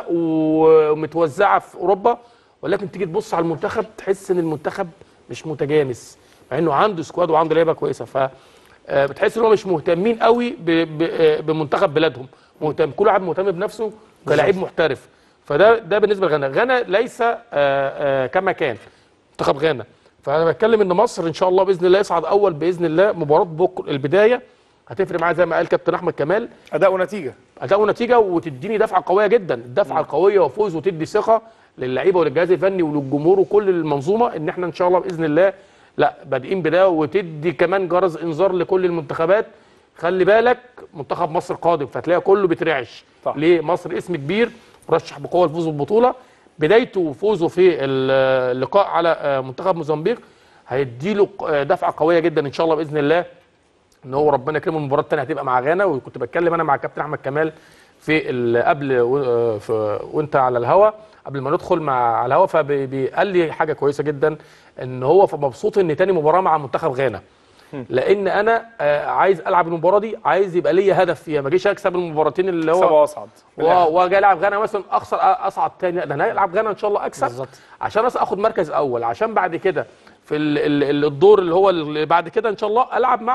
ومتوزعه في اوروبا ولكن تيجي تبص على المنتخب تحس ان المنتخب مش متجانس مع انه عنده سكواد وعنده لعيبه كويسه ف آه، بتحس ان هم مش مهتمين قوي ب- ب- آه، بمنتخب بلادهم مهتم كل واحد مهتم بنفسه كلاعب محترف فده ده بالنسبه لغانا غانا ليس آه، آه، كما كان منتخب غانا فانا بتكلم ان مصر ان شاء الله باذن الله يصعد اول باذن الله مباراه بكره البدايه هتفرق معاه زي ما قال كابتن احمد كمال اداء ونتيجه اداء ونتيجه وتديني دفعه قويه جدا الدفعه القويه وفوز وتدي ثقه للعيبه وللجهاز الفني وللجمهور وكل المنظومه ان احنا ان شاء الله باذن الله لا بادئين بدايه وتدي كمان جرس انذار لكل المنتخبات خلي بالك منتخب مصر قادم فتلاقي كله بيترعش صح. ليه مصر اسم كبير مرشح بقوه الفوز بالبطوله بدايته وفوزه في اللقاء على آه، منتخب موزمبيق هيديله آه، دفعه قويه جدا ان شاء الله باذن الله ان هو ربنا يكرمه المباراه الثانيه هتبقى مع غانا وكنت بتكلم انا مع كابتن احمد كمال في ال- قبل و- في وانت على الهوا قبل ما ندخل مع على الهوا فقال لي حاجه كويسه جدا ان هو مبسوط ان تاني مباراه مع منتخب غانا لان انا آه، عايز العب المباراه دي عايز يبقى ليا هدف فيها ما اجيش اكسب المباراتين اللي سبعه هو واصعد و- واجي العب غانا مثلا اخسر اصعد تاني لا، ده انا العب غانا ان شاء الله اكسب بالظبط. عشان أص- اخد مركز اول عشان بعد كده في ال ال ال الدور اللي هو اللي بعد كده ان شاء الله العب مع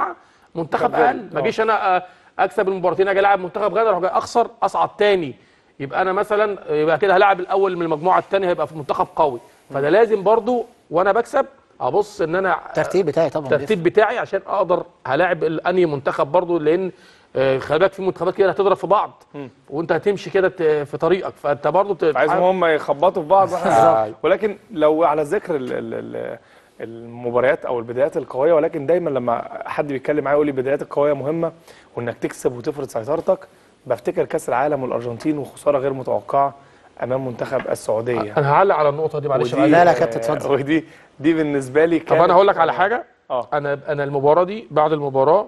منتخب كاب اقل فيردي. ما آه. جيش انا آه، اكسب المباراتين اجي العب منتخب غانا اروح جاي اخسر اصعد تاني يبقى انا مثلا يبقى كده هلاعب الاول من المجموعه الثانيه هيبقى في منتخب قوي فده لازم برضو وانا بكسب ابص ان انا الترتيب بتاعي طبعا الترتيب بتاعي عشان اقدر هلاعب ال- انهي منتخب برضو لان آه، خلي بالك في منتخبات كده هتضرب في بعض وانت هتمشي كده ت- في طريقك فانت برضو ت- عايزهم هم يخبطوا في بعض وإحنا- بالظبط. ولكن لو على ذكر ال ال ال المباريات او البدايات القويه ولكن دايما لما حد بيتكلم معايا يقول لي البدايات القويه مهمه وانك تكسب وتفرض سيطرتك بفتكر كاس العالم والارجنتين وخساره غير متوقعه امام منتخب السعوديه انا هعلق على النقطه دي معلش ودي- لا، لا، كابتن، اتفضل. ودي دي بالنسبه لي طب كانت- انا هقول لك على حاجه اه انا انا المباراه دي بعد المباراه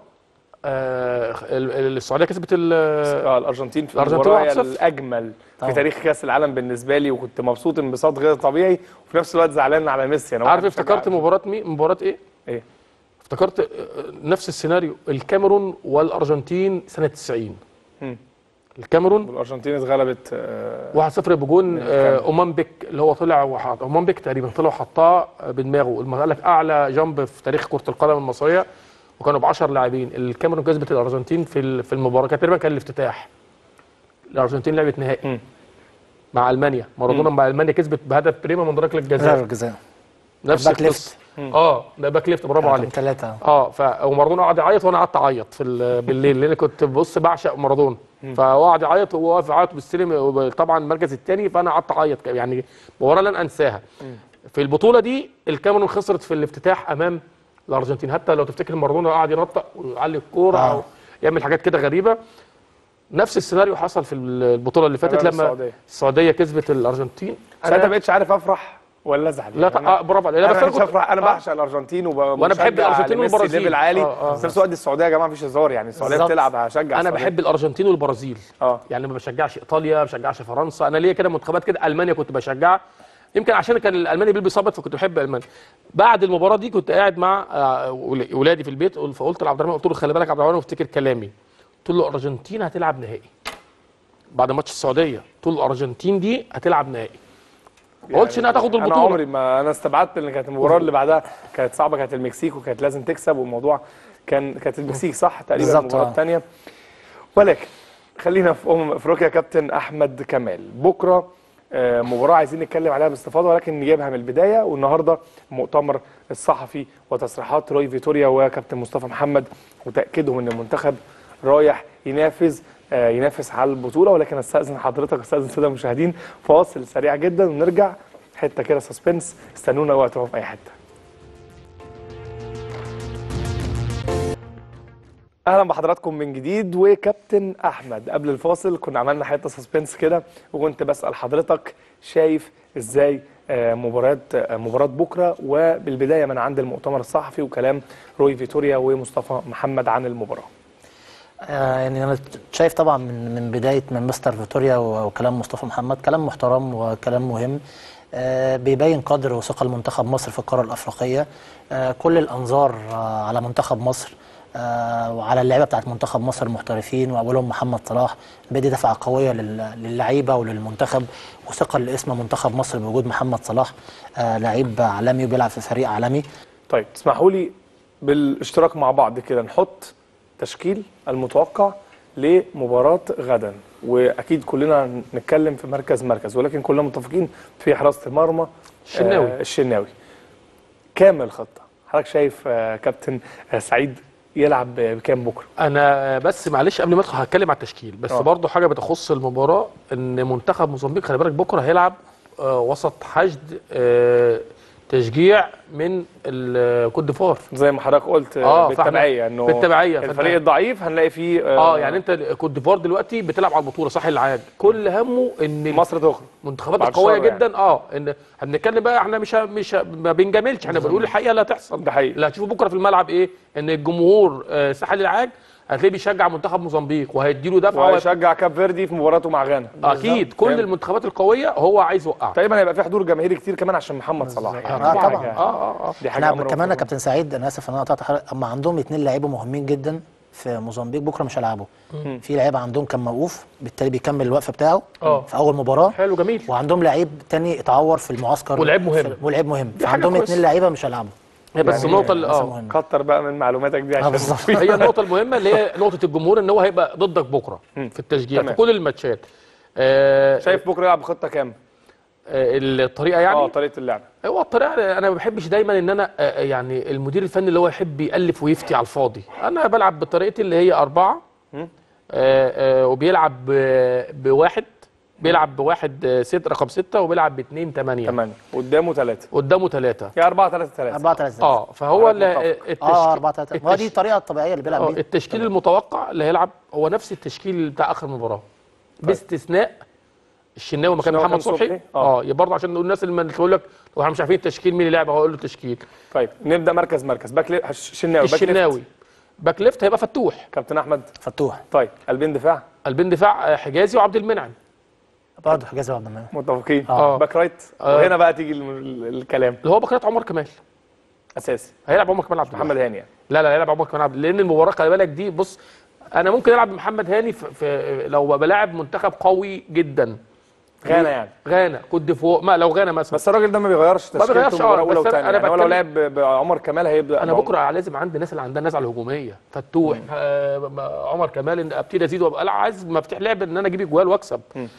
آه ال- ال- السعوديه كسبت ال- اه الارجنتين في الأرجنتين المباراه 1-0. الاجمل في طبعا. تاريخ كاس العالم بالنسبه لي وكنت مبسوط انبساط غير طبيعي وفي نفس الوقت زعلان على ميسي انا عارف واحد افتكرت بشجع- مباراه مين مباراه ايه ايه افتكرت آه، نفس السيناريو الكاميرون والارجنتين سنه 90 مم. الكاميرون والارجنتين اتغلبت آه، 1-0 بجون آه، الكاميرون. اومامبيك اللي هو طلع وحط اومامبيك تقريبا طلع وحطها بدماغه الم- قال لك اعلى جامب في تاريخ كره القدم المصريه وكانوا ب 10 لاعبين الكاميرون كسبت الارجنتين في ال- في المباراه كانت تقريبا كان الافتتاح الارجنتين لعبت نهائي مم. مع المانيا مارادونا مع المانيا كسبت بهدف بريمه من ركله ضربة جزاء الجزاء نفس باك القصه اه ده باك ليفت برافو عليك ثلاثة اه ف ومارادونا قعد يعيط وانا قعدت اعيط في ال- بالليل لان كنت بص بعشق مارادونا فقعد يعيط وهو واقف يعيط بالسلم طبعا المركز الثاني فانا قعدت اعيط يعني مباراه لن انساها في البطوله دي الكاميرون خسرت في الافتتاح امام الارجنتين حتى لو تفتكر مارادونا قعد ينطق ويعلي الكوره آه. او يعمل حاجات كده غريبه نفس السيناريو حصل في البطوله اللي فاتت أمام لما السعودية. السعوديه كسبت الارجنتين ساعتها بقيتش عارف افرح ولا ازعل لا يعني اه برافو عليك لا انا بس انا كنت- افرح انا آه. بعشق الارجنتين وب- وأنا بحب ومشجع الأرجنتين لميسي والبرازيل. ليفل عالي آه، آه. في نفس الوقت السعوديه يا جماعه مفيش هزار يعني السعوديه بالظبط. بتلعب هشجع انا السعودية. بحب الارجنتين والبرازيل اه يعني ما بشجعش ايطاليا ما بشجعش فرنسا انا ليا كده منتخبات كده المانيا كنت بشجعها يمكن عشان كان الالماني بيلبس ابيض فكنت بحب المانيا بعد المباراه دي كنت قاعد مع آه، ول- ولادي في البيت فقلت لعبد الرحمن قلت له خلي بالك يا عبد الرحمن وافتكر كلامي قلت له الارجنتين هتلعب نهائي بعد ماتش السعوديه قلت له الارجنتين دي هتلعب نهائي ما قلتش انها تاخد انا البطوله عمري ما انا استبعدت ان كانت المباراه اللي بعدها كانت صعبه كانت المكسيك وكانت لازم تكسب والموضوع كان كانت المكسيك صح تقريبا بالظبط، المباراه آه. الثانيه ولكن خلينا في امم افريقيا كابتن احمد كمال بكره آه، مباراه عايزين نتكلم عليها باستفاضه ولكن نجيبها من البدايه والنهارده مؤتمر الصحفي وتصريحات روي فيتوريا وكابتن مصطفى محمد وتاكيدهم ان المنتخب رايح ينافس آه، ينافس على البطوله ولكن استاذن حضرتك استاذن الساده المشاهدين فاصل سريع جدا ونرجع حته كده سسبنس استنونا وقت ما في اي حته اهلا بحضراتكم من جديد وكابتن احمد قبل الفاصل كنا عملنا حته سسبنس كده وكنت بسال حضرتك شايف ازاي آه، مباراه آه، مباراه بكره وبالبدايه من عند المؤتمر الصحفي وكلام روي فيتوريا ومصطفى محمد عن المباراه آه، يعني انا شايف طبعا من من بدايه من مستر فيتوريا و- وكلام مصطفى محمد كلام محترم وكلام مهم آه، بيبين قدر وثقه لمنتخب مصر في القاره الافريقيه آه، كل الانظار آه، على منتخب مصر آه، وعلى اللعيبه بتاعت منتخب مصر المحترفين واولهم محمد صلاح بدي دفعه قويه لل- للعيبه وللمنتخب وثقه لاسم منتخب مصر بوجود محمد صلاح آه، لعيب عالمي وبيلعب في فريق عالمي طيب تسمحوا لي بالاشتراك مع بعض كده نحط تشكيل المتوقع لمباراة غدا واكيد كلنا نتكلم في مركز مركز ولكن كلنا متفقين في حراسة المرمى الشناوي. آه الشناوي كامل خطة حضرتك شايف آه كابتن آه سعيد يلعب بكام بكره انا بس معلش قبل ما ادخل هتكلم على التشكيل بس آه. برضو حاجه بتخص المباراه ان منتخب موزمبيق خلي بالك بكره هيلعب آه، وسط حشد آه، تشجيع من الكوت ديفوار زي ما حضرتك قلت آه، آه فإحنا- بالتبعيه انه بالتبعية، فأنت- الفريق الضعيف هنلاقي فيه اه يعني انت كوت ديفوار دلوقتي بتلعب على البطوله صح العاد كل همه ان مصر تخرج المنتخبات بعد القويه الشر يعني. جدا اه ان هنتكلم بقى احنا مش مش ما بنجاملش احنا بنقول الحقيقه اللي هتحصل ده حقيقي. اللي هتشوفه بكره في الملعب ايه ان الجمهور آه، ساحل العاج هتلاقيه بيشجع منتخب موزمبيق وهيديله دفعه وهي- وهيشجع كاب فيردي في مباراته مع غانا اكيد كل فهمت. المنتخبات القويه هو عايز يوقعها تقريبا هيبقى في حضور جماهيري كتير كمان عشان محمد صلاح يعني آه، دي طبعاً. حاجة- اه اه اه دي حاجه احنا أمر كمان يا مفروض. كابتن سعيد انا اسف ان انا قطعت حضرتك اما عندهم اثنين لعيبه مهمين جدا في موزمبيق بكره مش هيلعبوا في لعيب عندهم كان موقوف بالتالي بيكمل الوقفه بتاعه آه. في اول مباراه حلو جميل وعندهم لعيب تاني اتعور في المعسكر ولعيب مهم. في- ولعيب مهم دي حاجة فعندهم كويسة. اثنين لعيبه مش هيلعبوا هي بس يعني النقطه اللي مسألة اه مهمة. كتر بقى من معلوماتك دي عشان بالظبط. هي النقطه المهمه اللي هي نقطه الجمهور ان هو هيبقى ضدك بكره في التشجيع تمام. في كل الماتشات آه شايف بكره يلعب بخطه كام؟ آه الطريقه يعني اه طريقه اللعب هو الطريقه انا ما بحبش دايما ان انا آه، يعني المدير الفني اللي هو يحب يالف ويفتي على الفاضي انا بلعب بطريقتي اللي هي أربعة آه، آه، وبيلعب ب- بواحد بيلعب بواحد آه، ست رقم ستة وبيلعب باثنين ثمانية 8 قدامه 3 قدامه ثلاثة يا 4 3 3 4 3 اه فهو حضرتك ال- متفق. التشكيل اه 4 3 ما هو دي التش- الطريقه الطبيعيه اللي بيلعب آه، بيها التشكيل المتوقع اللي هيلعب هو نفس التشكيل بتاع اخر مباراه باستثناء الشناوي مكان الشناوي محمد مكان صبحي صبحي؟ آه. اه برضه عشان نقول الناس اللي تقول لك لو احنا مش عارفين التشكيل مين اللي لعب هقول له التشكيل طيب نبدا مركز مركز باك لي... هش- شناوي باك ليفت. الشناوي باك ليفت هيبقى فتوح كابتن احمد فتوح طيب قلبين دفاع قلبين دفاع آه، حجازي وعبد المنعم برضه حجازي وعبد المنعم متفقين آه. باك رايت آه. وهنا بقى تيجي الم- ال- الكلام اللي هو باكات عمر كمال اساسي هيلعب عمر كمال عبد محمد الواحد هاني يعني لا لا هيلعب عمر كمال عبد لان المباراه خلي بالك دي بص انا ممكن العب بمحمد هاني في, في لو بلاعب منتخب قوي جدا غانا يعني غانا كوت ديفوار ما لو غانا مثلا بس الراجل ده ما بيغيرش ما بيغيرش، تشكيلته آه، مباراه اولى بس أنا- وثانيه أنا يعني هو لو بتكلم- لعب ب- بعمر كمال هيبدا انا بعمر- بكره لازم عندي الناس اللي عندها النزعه الهجوميه فتوح آه عمر كمال ان ابتدي ازيد وابقى لا عايز مفتاح لعب ان انا اجيب اجوال واكسب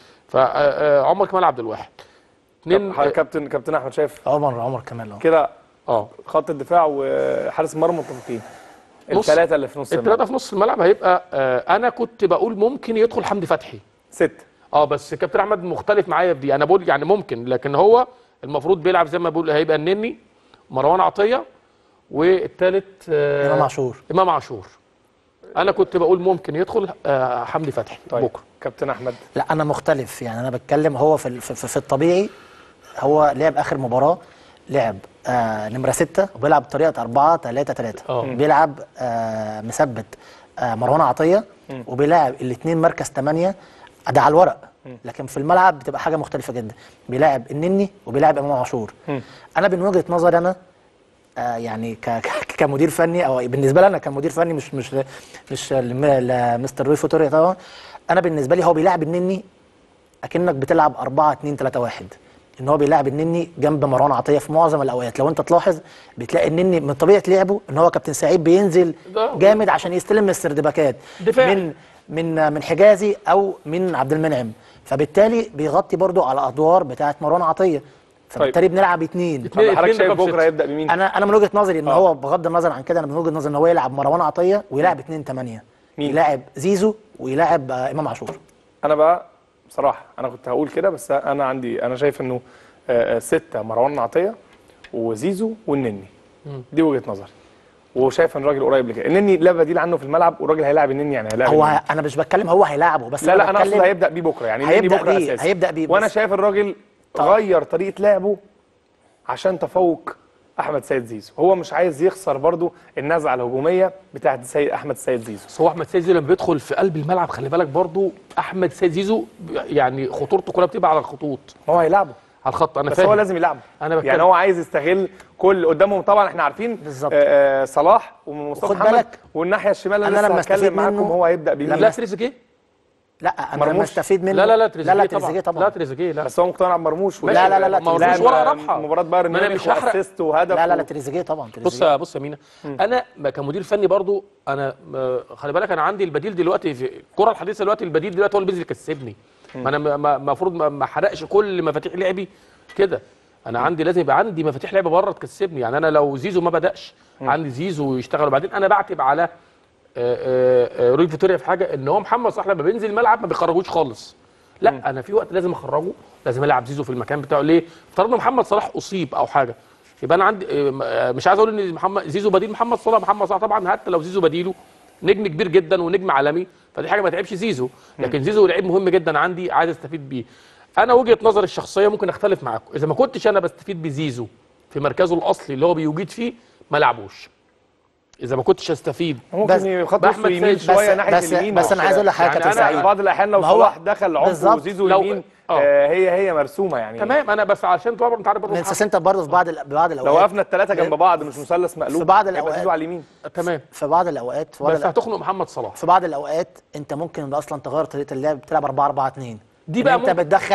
فعمر كمال عبد الواحد اثنين طب كابتن كابتن احمد شايف عمر عمر كمال اه كده اه خط الدفاع وحارس المرمى متفقين نص- الثلاثه اللي في نص الثلاثه الملعب في نص الملعب هيبقى آه انا كنت بقول ممكن يدخل حمدي فتحي ست اه بس كابتن احمد مختلف معايا في دي انا بقول يعني ممكن لكن هو المفروض بيلعب زي ما بقول هيبقى النني مروان عطيه والثالث آه امام عاشور امام عاشور انا كنت بقول ممكن يدخل آه حمدي فتحي طيب بكره كابتن احمد لا انا مختلف يعني انا بتكلم هو في ال- في, في, في الطبيعي هو لعب اخر مباراه لعب آه نمره ستة وبيلعب بطريقه 4 3 3 آه. بيلعب آه مثبت آه مروان عطيه وبيلعب الاثنين مركز 8 ده على الورق لكن في الملعب بتبقى حاجه مختلفه جدا بيلعب النني وبيلعب امام عاشور انا من وجهه نظري انا آه يعني ك ك- كمدير فني او بالنسبه لي انا كمدير فني مش مش مش لم- لمستر روي فوتوريا طبعا انا بالنسبه لي هو بيلعب النني اكنك بتلعب 4 2 3 1 ان هو بيلعب النني جنب مروان عطيه في معظم الاوقات لو انت تلاحظ بتلاقي النني من طبيعه لعبه ان هو كابتن سعيد بينزل ده- جامد عشان يستلم من السردباكات دفاعي. من من من حجازي او من عبد المنعم فبالتالي بيغطي برضو على الادوار بتاعه مروان عطيه فبالتالي بنلعب اتنين طب اتنين حضرتك شايف رقم بكره ستة. هيبدا بمين؟ انا انا من وجهه نظري ان آه. هو بغض النظر عن كده انا من وجهه نظري ان هو يلعب مروان عطيه ويلعب 2 8 مين؟ يلعب زيزو ويلعب آه، امام عاشور انا بقى بصراحه انا كنت هقول كده بس انا عندي انا شايف انه آه، آه، سته مروان عطيه وزيزو والنني دي وجهه نظري وشايف ان الراجل قريب لكده النني لا بديل عنه في الملعب والراجل هيلاعب النني يعني هيلاعب هو النني. ه- انا مش بتكلم هو هيلاعبه بس لا لا انا بتكلم اقصد هيبدا بيه بكره يعني النني هيبدأ بكره بيه، اساسي هيبدأ بيه، وانا بس- شايف الراجل غير طريقه لعبه عشان تفوق احمد سيد زيزو هو مش عايز يخسر برضو النزعه الهجوميه بتاعت سيد احمد سيد زيزو بس هو احمد سيد زيزو لما بيدخل في قلب الملعب خلي بالك برضو احمد سيد زيزو يعني خطورته كلها بتبقى على الخطوط ما هو هيلعبه على الخط انا بس فاهم هو لازم يلعبه أنا بتكلم. يعني هو عايز يستغل كل قدامهم طبعا احنا عارفين بالظبط. آه، آه، صلاح ومصطفى وخد محمد بالك، والناحيه الشمال أنا انا لما لسه استفيد هتكلم معاكم منه- هو هيبدا بيه لا تريزيجيه لا انا لما مرموش. استفيد منه لا لا لا لا لا تريزيجيه تريزيجيه طبعا طبعا لا تريزيجيه لا بس هو مقتنع بمرموش لا، لا، لا، لا، مرموش ولعب ولا رابحة. مباراه بايرن ما أنا ميونخ مش هحرق. واسيست وهدف لا لا لا و- تريزيجيه طبعا بص تريزيجيه يا بص يا مينا انا م- كمدير فني برضو انا م- خلي بالك انا عندي البديل دلوقتي في الكره الحديثه دلوقتي البديل دلوقتي هو اللي بينزل يكسبني ما انا المفروض ما احرقش كل مفاتيح لعبي كده انا عندي لازم يبقى عندي مفاتيح لعب بره تكسبني يعني انا لو زيزو ما بداش عندي زيزو يشتغل وبعدين انا بعتب على آه، آه، آه، روي فيتوريا في حاجه ان هو محمد صلاح لما بينزل الملعب ما بيخرجوش خالص لا انا في وقت لازم اخرجه لازم العب زيزو في المكان بتاعه ليه افترضنا محمد صلاح اصيب او حاجه يبقى انا عندي آه، آه، مش عايز اقول ان محمد زيزو بديل محمد صلاح محمد صلاح طبعا حتى لو زيزو بديله نجم كبير جدا ونجم عالمي فدي حاجه ما تعبش زيزو لكن زيزو لعيب مهم جدا عندي عايز استفيد بيه انا وجهه نظري الشخصيه ممكن اختلف معاكم اذا ما كنتش انا بستفيد بزيزو في مركزه الاصلي اللي هو بيوجد فيه ما لعبوش اذا ما كنتش استفيد ممكن بس- يخط بأحمد وسطه يمين سيد. شويه بس- ناحيه بس- اليمين بس أنا عايز أقول لك حاجة يعني كابتن انا سعيد. بعض الاحيان لو ما هو- صلاح دخل عمق بالظبط. وزيزو لو- يمين آه. آه هي هي مرسومه يعني تمام انا بس عشان طبعا انت عارف برضه من اساس انت برضه في بعض ال- بعض لو الاوقات وقفنا الثلاثه جنب بعض مش مثلث مقلوب في بعض هيبقى الأوقات. زيزو على اليمين تمام في بعض الاوقات في بعض بس الأوقات- هتخنق محمد صلاح في بعض الاوقات انت ممكن اصلا تغير طريقه اللعب بتلعب 4 4 2 دي إن بقى انت ممكن- بتدخل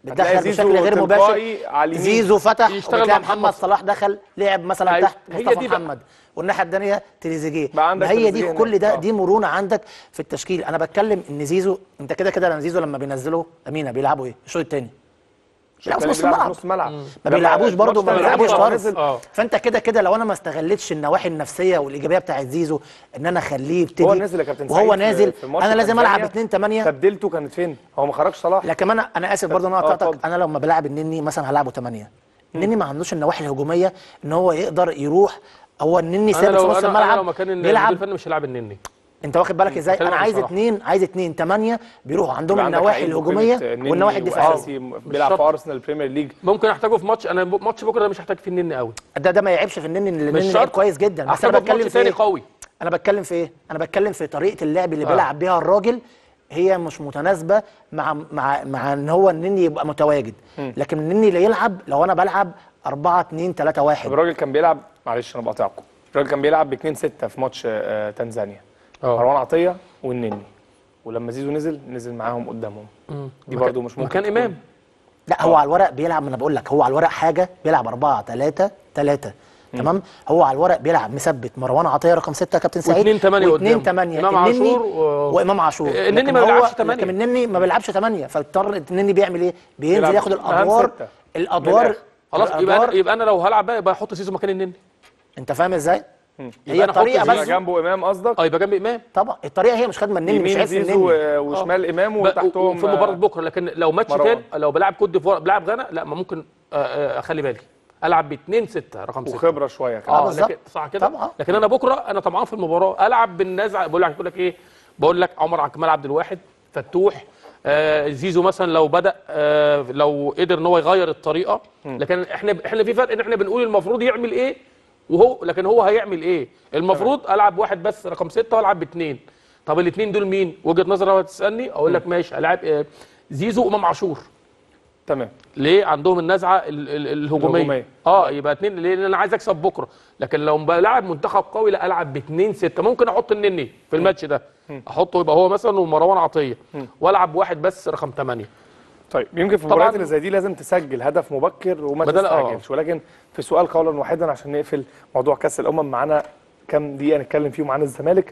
هتلاقي بتدخل زيزو بشكل غير مباشر تلقائي على اليمين. زيزو فتح يشتغل وتلاقي مع محمد محمد صلاح دخل لعب مثلا أيوة. تحت هي مصطفى دي بقى. محمد والناحيه الثانيه تريزيجيه بقى عندك ما هي دي تريزيجيه كل ده هناك. دي مرونه عندك في التشكيل انا بتكلم ان زيزو انت كده كده لما زيزو لما بينزلوا امينه بيلعبوا ايه الشوط الثاني بيلعبوا في نص بيلعب الملعب نص الملعب ما لما بيلعبوش برضه ما ماتش بيلعبوش تنزانيا هو طرف نزل- اه. فانت كده كده لو انا ما استغلتش النواحي النفسيه والايجابيه بتاعت زيزو ان انا اخليه يبتدي هو نزل يا كابتن سعيد وهو في- نازل في ماتش انا لازم تنزانيا. العب 2 8 تبديلته كانت فين هو ما خرجش صلاح لكن انا انا اسف برضه ان انا اه، قطعتك اتفضل. انا لما بلعب النني مثلا هلعبه 8 النني ما عندوش النواحي الهجوميه ان هو يقدر يروح هو النني انا ثابت في لو نص انا, أنا الملعب لو مكان المدير بيلعب الفني مش هلاعب النني انت واخد بالك ازاي بتكلم انا عن عايز صلاح. اثنين عايز اثنين ثمانيه بيروحوا عندهم يبقى عندك النواحي لعيب الهجوميه بقيمة نني والنواحي الدفاعيه وأساسي بيلعب في بالظبط. ارسنال بريمير ليج ممكن احتاجه في ماتش انا ب- ماتش بكره ده مش هحتاج فيه النني قوي ده ده ما يعيبش في النني لان مش النني لعيب شرط. كويس جدا بس هحتاجه انا في بتكلم ماتش في تاني ايه قوي انا بتكلم في ايه انا بتكلم في طريقه اللعب اللي بيلعب بيها الراجل هي مش متناسبه مع مع مع ان هو النني يبقى متواجد لكن النني اللي يلعب لو انا بلعب 4 2 3 1 الراجل كان بيلعب معلش انا بقاطعكم الراجل كان بيلعب ب 2 6 في ماتش آه، تنزانيا اه. مروان عطيه والنني ولما زيزو نزل نزل معاهم قدامهم دي برده مش ممكن مكان تكون- امام لا هو على الورق بيلعب ما انا بقول لك هو على الورق حاجه بيلعب 4 3 3 تمام هو على الورق بيلعب مثبت مروان عطيه رقم 6 كابتن سعيد واتنين تمانية واثنين قدامه. 8 إمام عاشور و- وامام عاشور النني لكن ما هو- بيلعبش تمانية. لكن النني ما بيلعبش 8 فاضطر النني بيعمل ايه بينزل بيلعب ياخد أهم الادوار ستة. الادوار من الآخر. خلاص يبقى الأدوار- أنا يبقى انا لو هلعب بقى يبقى احط سيزو مكان النني انت فاهم ازاي يبقى هي أنا أحط الطريقه زيزو بس يبقى جنبه امام قصدك اه يبقى جنب امام طبعا الطريقه هي مش خدمه النني مش يمين عايز زيزو النني و- وشمال امام وتحتهم في مباراه آه، بكره لكن لو ماتش مروان. تاني لو بلعب كوت ديفوار بلعب غانا لا ما ممكن آه، آه، اخلي بالي العب ب 2 6 رقم 6 وخبره شويه كمان. آه، اه بالظبط. لكن صح كده طبعا. لكن انا بكره انا طمعان في المباراه العب بالنزعه بقول لك بقول لك ايه بقول لك عمر عبد الكمال عبد الواحد فتوح آه زيزو مثلا لو بدا آه لو قدر ان هو يغير الطريقه لكن احنا احنا في فرق ان احنا بنقول المفروض يعمل ايه وهو لكن هو هيعمل ايه المفروض العب واحد بس رقم ستة والعب باثنين طب الاثنين دول مين وجهه نظري لو هتسالني اقول لك ماشي العب آه زيزو وامام عاشور تمام ليه عندهم النزعه ال- ال- الهجوميه الهجومية. اه يبقى اتنين لان انا عايز اكسب بكره لكن لو بلعب منتخب قوي لا العب باتنين ستة ممكن احط النني في الماتش ده احطه يبقى هو مثلا ومروان عطيه والعب واحد بس رقم 8 طيب يمكن في طبعاً. المباريات اللي زي دي لازم تسجل هدف مبكر وما بدل- آه. تستعجلش ولكن في سؤال قولا واحدا عشان نقفل موضوع كاس الامم معانا كام دقيقه نتكلم فيهم عن الزمالك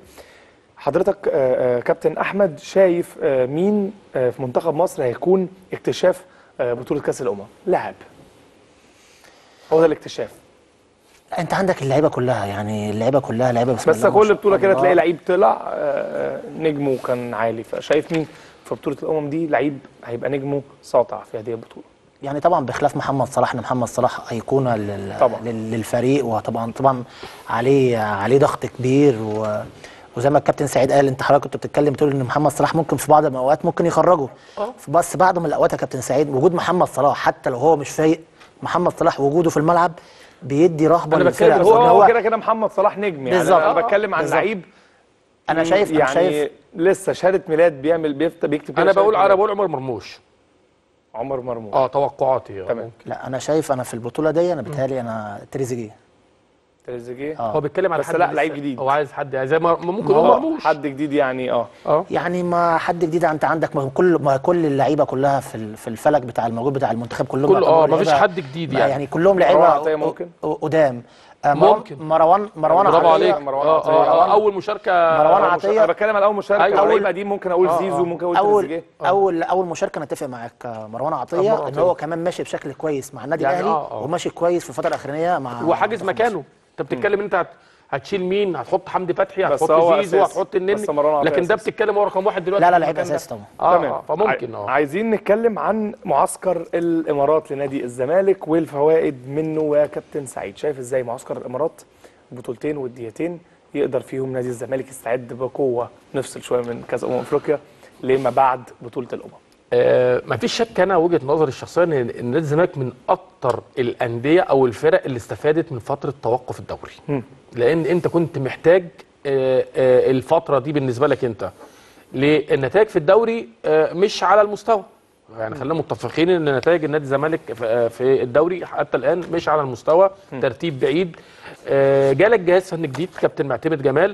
حضرتك آه، آه، كابتن احمد شايف آه، مين آه، في منتخب مصر هيكون اكتشاف آه، بطوله كاس الامم لاعب هو ده الاكتشاف انت عندك اللعيبه كلها يعني اللعيبه كلها لعيبه بسم بس الله ما كل شاء بطوله كده الله. تلاقي لعيب طلع آه، نجمه كان عالي فشايف مين في بطوله الامم دي لعيب هيبقى نجمه ساطع في هذه البطوله يعني طبعا بخلاف محمد صلاح ان محمد صلاح ايقونه لل... طبعا. لل... للفريق وطبعا طبعا عليه عليه ضغط كبير و... وزي ما الكابتن سعيد قال انت حضرتك كنت بتتكلم تقول ان محمد صلاح ممكن في بعض الاوقات ممكن يخرجه بس بعض من الاوقات يا كابتن سعيد وجود محمد صلاح حتى لو هو مش فايق محمد صلاح وجوده في الملعب بيدي رهبه أنا للفرق بتكلم هو وإن هو كده كده محمد صلاح نجم يعني بالظبط. انا أنا بتكلم عن بالظبط. لعيب انا شايف يعني انا شايف لسه شهاده ميلاد بيعمل بيكتب بيكتب كده انا شهادة بقول انا ميلاد. بقول عمر مرموش عمر مرموش اه توقعاتي آه. تمام لا انا شايف انا في البطوله دي انا بيتهيألي انا تريزيجيه تريزيجيه آه. هو بيتكلم على بس حد لا، لسه- لعيب جديد. هو عايز حد زي ما ممكن هو هو مرموش حد جديد يعني اه اه يعني ما حد جديد انت عندك ما كل ما كل اللعيبه كلها في ال- في الفلك بتاع الموجود بتاع المنتخب كلهم كله- اه، يعتبروا ما فيش لعيبة- حد جديد ما يعني. يعني كلهم مروان لعيبه عطية ممكن؟ ق- قدام آه، مروان- ممكن. مروان مروان برافو عطية- عليك مروان آه، عطية. آه، آه، اول مشاركه مروان أول مشاركة- عطية. انا بتكلم على اول مشاركه أيوة. أيوة. أول- اللعيبه دي ممكن اقول آه، زيزو آه. ممكن اقول اول تريزيجيه اول اول مشاركه انا اتفق معاك آه، مروان عطيه مروان ان عطية. هو كمان ماشي بشكل كويس مع النادي يعني الاهلي آه، آه. وماشي كويس في الفتره الاخرانيه مع وحاجز مع- مكانه انت بتتكلم انت هت- هتشيل مين هتحط حمدي فتحي بس هتحط هو زيزو أساسي. هتحط النني بس مروان عطية لكن ده أساسي. بتتكلم هو رقم واحد دلوقتي لا لا في لعيب المكان ده. اساسي طبعا اه آه، فممكن عاي- اه عايزين نتكلم عن معسكر الامارات لنادي الزمالك والفوائد منه يا كابتن سعيد شايف ازاي معسكر الامارات بطولتين وديتين يقدر فيهم نادي الزمالك يستعد بقوه نفصل شويه من كاس امم افريقيا لما بعد بطوله الامم آه مفيش شك انا وجهه نظري الشخصيه ان إن نادي الزمالك من اكتر الانديه او الفرق اللي استفادت من فتره توقف الدوري لان انت كنت محتاج آه آه الفتره دي بالنسبه لك انت للنتائج في الدوري آه مش على المستوى يعني خلينا متفقين ان نتائج النادي الزمالك في- آه، في الدوري حتى الان مش على المستوى ترتيب بعيد آه، جالك جهاز فني جديد كابتن معتمد جمال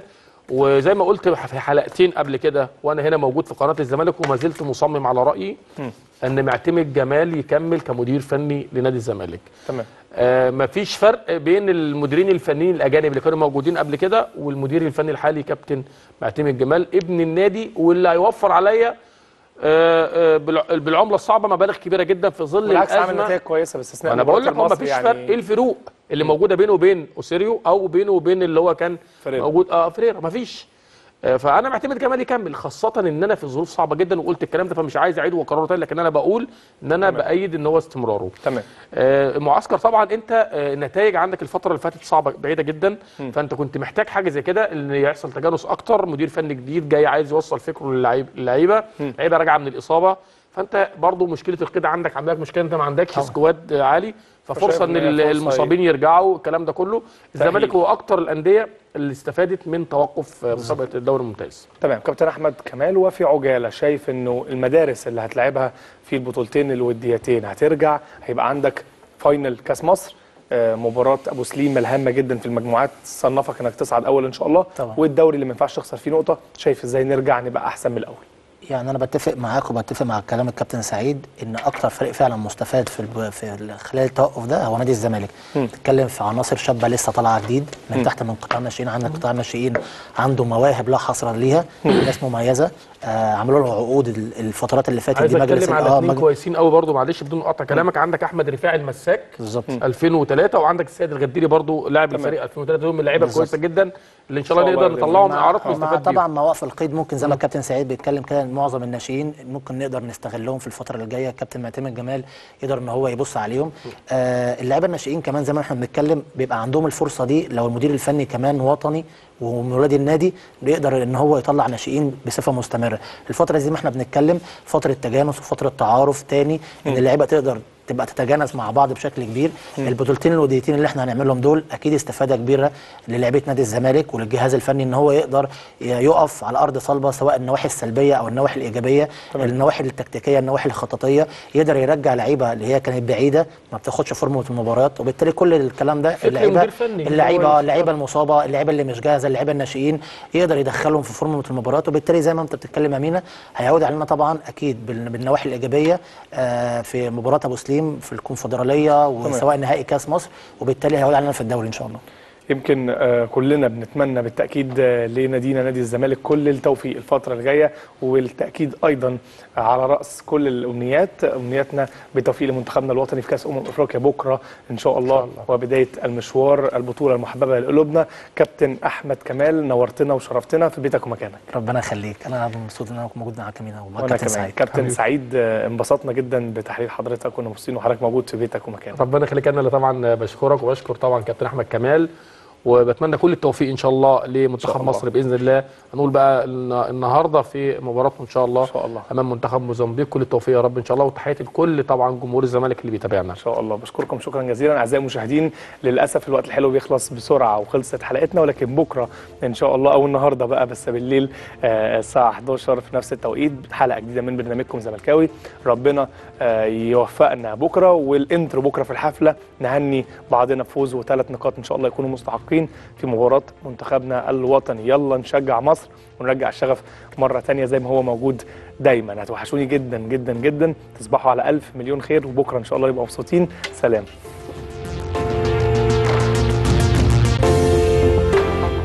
وزي ما قلت في حلقتين قبل كده وانا هنا موجود في قناه الزمالك وما زلت مصمم على رايي ان معتمد جمال يكمل كمدير فني لنادي الزمالك تمام آه مفيش فرق بين المديرين الفنيين الاجانب اللي كانوا موجودين قبل كده والمدير الفني الحالي كابتن معتمد جمال ابن النادي واللي هيوفر عليا آه آه بالع- بالعمله الصعبه مبالغ كبيره جدا في ظل بالعكس عامل الازمه نتائج كويسه باستثناء انا بقول لك مباراة هو المصري مفيش يعني فرق ايه الفروق اللي موجوده بينه وبين اوسيريو او بينه وبين اللي هو كان فريرا. موجود اه فريرا مفيش آه، فانا معتمد كمان يكمل خاصه ان انا في ظروف صعبه جدا وقلت الكلام ده فمش عايز اعيده واكرره تاني لكن انا بقول ان انا بايد ان هو استمراره تمام آه، المعسكر طبعا انت آه، النتائج عندك الفتره اللي فاتت صعبه بعيده جدا فانت كنت محتاج حاجه زي كده ان يحصل تجانس اكتر مدير فني جديد جاي عايز يوصل فكره للعيب- للعيبه لعيبه راجعه من الاصابه فانت برضو مشكله القيد عندك عندك مشكله انت ما عندكش سكواد آه، عالي ففرصه فشايف ان إن هي ال- فرصة المصابين يرجعوا الكلام ده كله الزمالك هو اكتر الانديه اللي استفادت من توقف آه، مسابقه الدوري الممتاز تمام كابتن احمد كمال وفي عجاله شايف انه المدارس اللي هتلعبها في البطولتين الوديتين هترجع هيبقى عندك فاينل كاس مصر آه، مباراة ابو سليم الهامة جدا في المجموعات صنفك انك تصعد اول ان شاء الله طبعا. والدوري اللي ما ينفعش تخسر فيه نقطة شايف ازاي نرجع نبقى احسن من الاول يعني انا بتفق معاك وبتفق مع كلام الكابتن سعيد ان اكتر فريق فعلا مستفاد في الب... في ال- خلال التوقف ده هو نادي الزمالك بتتكلم في عناصر شابه لسه طالعه جديد من تحت من قطاع الناشئين عندك قطاع الناشئين عنده مواهب لا حصر ليها ناس مميزه آه عملوا له عقود ال- الفترات اللي فاتت عايز دي مجلس اتكلم ال- على اثنين مجلس- كويسين قوي برضو معلش بدون قطع كلامك عندك احمد رفاعي المساك بالظبط 2003 وعندك السيد الغديري برضو لاعب الفريق 2003 دول من اللعيبه بالظبط. كويسه جدا اللي ان شاء الله إن شاء نقدر الله نطلعهم مع- اعارات مع ونستفاد طبعا بيهم مواقف القيد ممكن زي ما الكابتن سعيد بيتكلم كده إن معظم الناشئين ممكن نقدر نستغلهم في الفتره اللي جايه الكابتن معتمد جمال يقدر ان هو يبص عليهم آه اللعيبه الناشئين كمان زي ما احنا بنتكلم بيبقى عندهم الفرصه دي لو المدير الفني كمان وطني ومن ولاد النادي بيقدر ان هو يطلع ناشئين بصفه مستمره الفتره دي زي ما احنا بنتكلم فتره تجانس وفتره تعارف تاني ان اللعيبه تقدر تبقى تتجانس مع بعض بشكل كبير البطولتين الوديتين اللي احنا هنعملهم دول اكيد استفاده كبيره للاعيبه نادي الزمالك وللجهاز الفني ان هو يقدر ي- يقف على ارض صلبه سواء النواحي السلبيه او النواحي الايجابيه النواحي التكتيكيه النواحي الخططيه يقدر يرجع لعيبه اللي هي كانت بعيده ما بتاخدش فورمه المباريات وبالتالي كل الكلام ده فكر اللعيبه مدير فني. اللعيبه هو اللعيبه المصابه اللعيبه اللي مش جاهزه اللعيبه الناشئين يقدر يدخلهم في فورمه المباراه وبالتالي زي ما انت بتتكلم يا امينه هيعود علينا طبعا اكيد بال- بالنواحي الايجابيه آه، في مباراه ابو سليم في الكونفدراليه وسواء نهائي كاس مصر وبالتالي هيعود علينا في الدوري ان شاء الله يمكن آه، كلنا بنتمنى بالتاكيد آه، لنادينا نادي الزمالك كل التوفيق الفتره اللي جايه والتاكيد ايضا على راس كل الامنيات امنياتنا بالتوفيق لمنتخبنا الوطني في كاس امم افريقيا بكره ان شاء الله, الله. وبدايه المشوار البطوله المحببه لقلوبنا كابتن احمد كمال نورتنا وشرفتنا في بيتك ومكانك ربنا يخليك انا مبسوط ان انا موجود معاك امينه ومع وانا كابتن كمان سعيد كابتن حبيبي. سعيد آه، انبسطنا جدا بتحليل حضرتك كنا مبسوطين وحضرتك موجود في بيتك ومكانك ربنا يخليك انا اللي طبعا بشكرك وبشكر طبعا كابتن احمد كمال وبتمنى كل التوفيق ان شاء الله لمنتخب الله. مصر باذن الله هنقول بقى الن- النهارده في مباراتهم ان شاء الله إن شاء الله. امام منتخب موزمبيق كل التوفيق يا رب ان شاء الله وتحياتي لكل طبعا جمهور الزمالك اللي بيتابعنا ان شاء الله بشكركم شكرا جزيلا اعزائي المشاهدين للاسف الوقت الحلو بيخلص بسرعه وخلصت حلقتنا ولكن بكره ان شاء الله او النهارده بقى بس بالليل آه، الساعه 11 في نفس التوقيت حلقه جديده من برنامجكم زملكاوي ربنا آه، يوفقنا بكره والانترو بكره في الحفله نهني بعضنا بفوز وثلاث نقاط ان شاء الله يكونوا مستحقين في مباراه منتخبنا الوطني يلا نشجع مصر ونرجع الشغف مره ثانيه زي ما هو موجود دايما هتوحشوني جدا جدا جدا تصبحوا على الف مليون خير وبكره ان شاء الله نبقى مبسوطين سلام